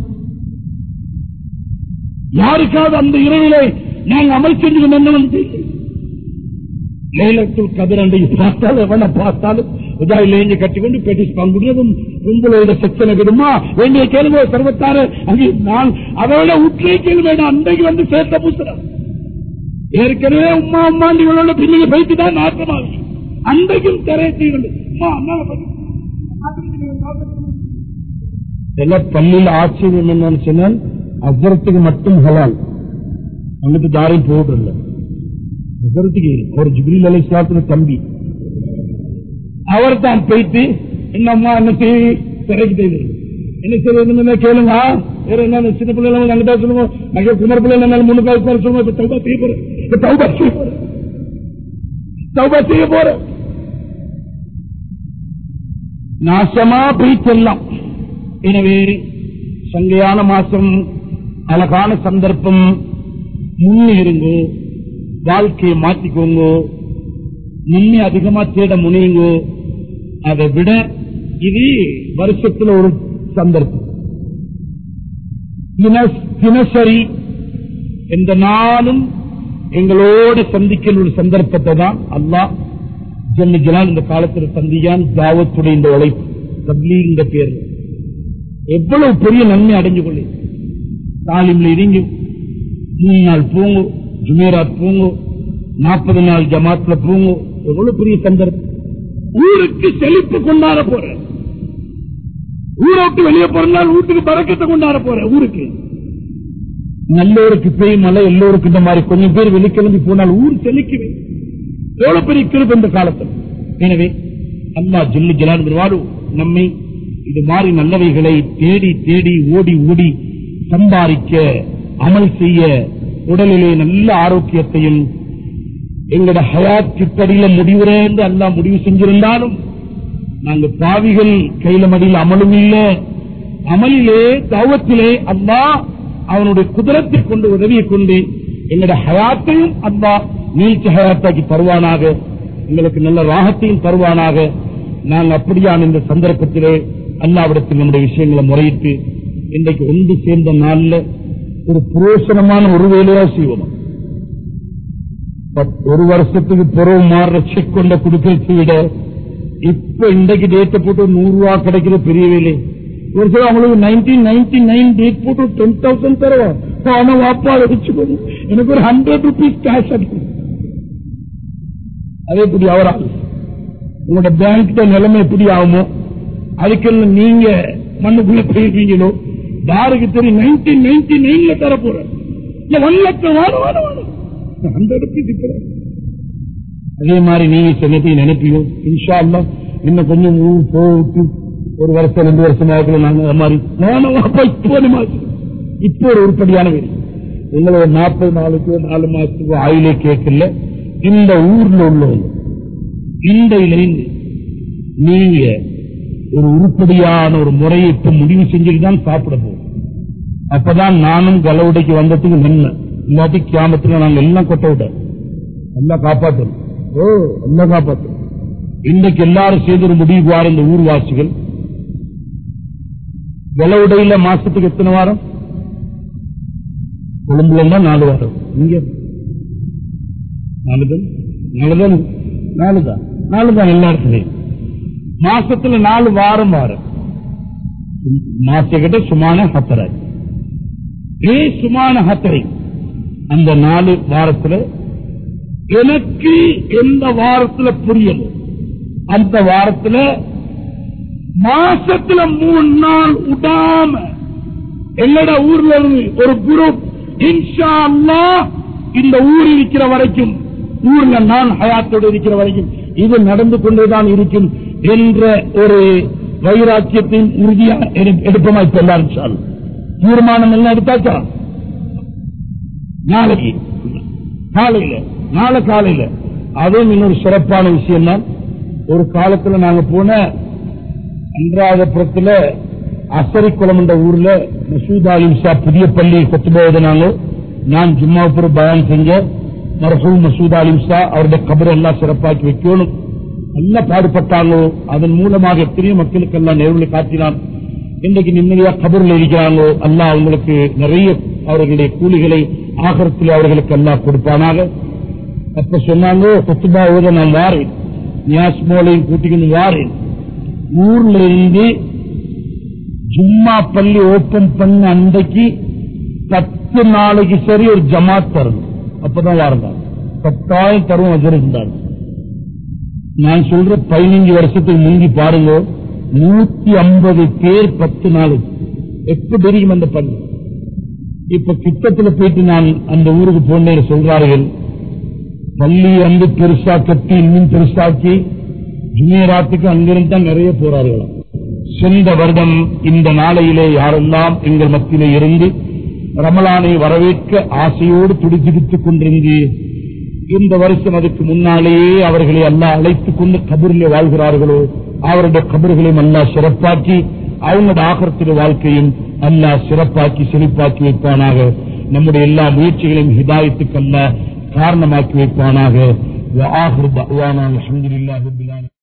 யாருக்காவது அந்த இரவிலே நாங்கள் அமல் செஞ்சு நன்மை வந்து லேலத்தில் கதிரண்டை பார்த்தாலும் எவனை பார்த்தாலும் உதாரிலேஞ்சு கட்டிக்கொண்டு பெட்டிஸ் பங்குடுறதும் உங்களோட செக்ஷனை விடுமா வேண்டிய கேளுங்க சர்வத்தாறு அங்கே நான் அதோட உற்றே கேள்வி அன்றைக்கு வந்து சேர்த்த புத்தகம் ஏற்கனவே உமா அம்மாண்டிகளோட பிள்ளைங்க போயிட்டு தான் நாட்டமாகும் அன்றைக்கும் திரையீர்கள் எல்லா பள்ளியில் ஆச்சரியம் என்னன்னு சொன்னால் அசரத்துக்கு மட்டும் ஹலால் அங்கிட்டு தாரையும் போடுறல அசரத்துக்கு அவர் ஜிபிரில் அலை இஸ்லாத்துல தம்பி அவர் தான் போயிட்டு என்னம்மா என்ன செய்ய திரைக்கு செய்து என்ன செய்யறது கேளுங்க வேற என்ன சின்ன பிள்ளைங்க அங்கிட்ட சொல்லுங்க நாங்க குமர் பிள்ளை என்ன மூணு கால் பேர் சொல்லுங்க இப்ப தௌபா செய்ய போறேன் இப்ப தௌபா செய்ய போறேன் தௌபா செய்ய போறேன் நாசமா போய் செல்லாம் எனவே சங்கையான மாசம் அழகான சந்தர்ப்பம் முன்னேறுங்கோ வாழ்க்கையை மாற்றிக்கோங்க நன்மை அதிகமா தேட முனையுங்கோ அதை விட இது வருஷத்துல ஒரு சந்தர்ப்பம் தினஸ்- தினசரி எந்த நாளும் எங்களோடு சந்திக்கிற ஒரு சந்தர்ப்பத்தை தான் அல்லாஹ் ஜல்லு ஜலால் இந்த காலத்தில் தந்தியான் தாவத்துடைய இந்த உழைப்பு தப்லீ இந்த பேர் எவ்வளவு பெரிய நன்மை அடைஞ்சு கொள்ளு தாலிம்ல இறங்கி மூணு நாள் பூங்கு ஜுமேராத் பூங்கு நாற்பது நாள் ஜமாத்ல பூங்கு எவ்வளவு பெரிய சந்தர்ப்பம் ஊருக்கு செழிப்பு கொண்டாட போற ஊரை விட்டு வெளியே போறதால் வீட்டுக்கு பறக்கத்தை கொண்டாட போற ஊருக்கு நல்லோருக்கு பெய் மழை எல்லோருக்கும் இந்த மாதிரி கொஞ்சம் பேர் வெளிக்கிழந்து போனால் ஊர் செழிக்குவே எவ்வளவு பெரிய கிருப்பு இந்த காலத்தில் எனவே அல்லா ஜில்லு ஜலான் நம்மை இது மாதிரி நல்லவைகளை தேடி தேடி ஓடி ஓடி சம்பாதிக்க அமல் செய்ய உடலிலே நல்ல ஆரோக்கியத்தையும் எங்களோட ஹயாத் கிட்டடியில முடிவுறே என்று அல்லா முடிவு செஞ்சிருந்தாலும் நாங்க பாவிகள் கையில மடியில் அமலும் இல்ல அமலிலே தாவத்திலே அல்லா அவனுடைய குதிரத்தை கொண்டு உதவியை கொண்டு எங்களுடைய ஹயாத்தையும் அல்லா நீச்ச ஹயாத்தாக்கி தருவானாக எங்களுக்கு நல்ல ராகத்தையும் தருவானாக நாங்கள் அப்படியான இந்த சந்தர்ப்பத்திலே அல்லாவிடத்தில் நம்முடைய விஷயங்களை முறையிட்டு இன்றைக்கு ஒன்று சேர்ந்த நாள்ல ஒரு புரோசனமான ஒரு வேலையா செய்வோம் பத்- ஒரு வருஷத்துக்கு பிறகு மாறுற செக் கொண்ட கொடுக்கறதை விட இப்ப இன்றைக்கு டேட்டை போட்டு நூறு ரூபா கிடைக்கிற பெரிய வேலை ஒரு சில அவங்களுக்கு நைன்டீன் நைன்டி நைன் டேட் போட்டு டென் தௌசண்ட் தருவா ஆனா வாப்பா வச்சுக்கோங்க எனக்கு ஒரு ஹண்ட்ரட் ருபீஸ் கேஷ் அடிக்கும் அதே எப்படி அவரால் உங்களோட பேங்க் நிலைமை எப்படி ஆகுமோ அதுக்கு நீங்க மண்ணுக்குள்ள போயிருக்கீங்களோ யாருக்கு தெரியும் நைன்டீன் நைன்டி நைன்ல தர போற இல்ல ஒன் லட்சம் வாரம் வாரம் வாரம் ஹண்ட்ரட் ருபீஸ் இப்போ அதே மாதிரி நீங்க சொன்னதை நினைப்பியும் இன்ஷா அல்லாஹ் இன்னும் கொஞ்சம் ஊர் போட்டு ஒரு வருஷம் ரெண்டு வருஷம் ஆகல நாங்க அது மாதிரி நானும் அப்ப இப்போ ஒரு மாசம் இப்போ ஒரு உருப்படியான வேலை எங்களை ஒரு நாற்பது நாளுக்கு நாலு மாசத்துக்கு ஆயிலே கேட்கல இந்த ஊர்ல உள்ளவங்க இந்த இருந்து நீங்க ஒரு உருப்படியான ஒரு முறையை இப்ப முடிவு செஞ்சுட்டு தான் சாப்பிட போறோம் அப்பதான் நானும் கலவுடைக்கு வந்ததுக்கு நின்ன இல்லாட்டி கியாமத்துல நாங்க எல்லாம் கொட்ட விட்டோம் எல்லாம் காப்பாற்றணும் ஓ எல்லாம் காப்பாற்றணும் இன்றைக்கு எல்லாரும் செய்த ஒரு முடிவு வார இந்த ஊர்வாசிகள் விளவுடையில மாசத்துக்கு எத்தனை வாரம் கொழும்புல இருந்தா நாலு வாரம் இங்க நாலுதான் நாலுதான் நாலுதான் நாலுதான் எல்லா இடத்துலையும் மாசத்துல நாலு வாரம் வாரம் மாசக்கிட்ட சுமான ஹத்தரை ஏ சுமான ஹத்தரை அந்த நாலு வாரத்துல எனக்கு எந்த வாரத்துல புரியல அந்த வாரத்துல மாசத்துல மூணு நாள் விடாம எங்கட ஊர்ல இருந்து ஒரு குரூப் இன்ஷா அல்லாஹ் இந்த ஊர் இருக்கிற வரைக்கும் ஊர்ல நான் ஹயாத்தோடு இருக்கிற வரைக்கும் இது நடந்து கொண்டுதான் இருக்கும் என்ற ஒரு வைராக்கியத்தின் உறுதியா எடு- எடுப்போமா இப்ப எல்லாரும் சார் தீர்மானம் எல்லாம் எடுத்தாச்சா நாளைக்கு காலையில நாளை காலையில அதுவும் இன்னொரு சிறப்பான விஷயம் தான் ஒரு காலத்துல நாங்க போன அன்றாதபுரத்துல அசரிக்குளம் என்ற ஊர்ல மசூத் அலிம் ஷா புதிய பள்ளி கொத்துபோவதனால நான் ஜும்மாபுர பயான் செஞ்ச மரசூ மசூத் அலிம் ஷா அவருடைய கபரை எல்லாம் சிறப்பாக்கி வைக்கணும் நல்லா பாடுபட்டாங்க அதன் மூலமாக எத்தனையோ மக்களுக்கு எல்லாம் நேர்வழி காட்டினான் இன்றைக்கு நிம்மதியா கபரில் இருக்கிறாங்க அல்லாஹ் அவங்களுக்கு நிறைய அவர்களுடைய கூலிகளை ஆகரத்தில் அவர்களுக்கு எல்லாம் கொடுப்பானாக அப்ப சொன்னாங்க கொத்துபா ஓத நான் வாரேன் நியாஸ்மோலையும் கூட்டிக்கிட்டு வாரேன் ஊர்ல இருந்து ஜும்மா பள்ளி ஓபன் பண்ண அன்றைக்கு பத்து நாளைக்கு சரி ஒரு ஜமாத் தரணும் அப்பதான் வாழ்ந்தார் பத்தாயிரம் தரும் வச்சிருந்தார் நான் சொல்ற பதினஞ்சு வருஷத்துக்கு முந்தி பாருங்க நூத்தி ஐம்பது பேர் பத்து நாளைக்கு எப்படி தெரியும் அந்த பள்ளி இப்ப கிட்டத்துல போயிட்டு நான் அந்த ஊருக்கு போனேன் சொல்றார்கள் பள்ளி வந்து பெருசா கட்டி இன்னும் பெருசாக்கி ஜுமேராத்துக்கு அங்கிருந்து தான் நிறைய போறார்களாம் சென்ற வருடம் இந்த நாளையிலே யாரெல்லாம் எங்கள் மத்தியிலே இருந்து ரமலானை வரவேற்க ஆசையோடு துடிதுடித்துக் கொண்டிருந்து இந்த வருஷம் அதுக்கு முன்னாலேயே அவர்களை அல்லாஹ் அழைத்துக் கொண்டு கபரிலே வாழ்கிறார்களோ அவருடைய கபர்களையும் அல்லாஹ் சிறப்பாக்கி அவங்களோட ஆகரத்தில வாழ்க்கையும் அல்லாஹ் சிறப்பாக்கி செழிப்பாக்கி வைப்பானாக நம்முடைய எல்லா முயற்சிகளையும் ஹிதாயத்துக்கு அல்லாஹ் காரணமாக்கி வைப்பானாக وآخر دعوانا الحمد لله رب العالمين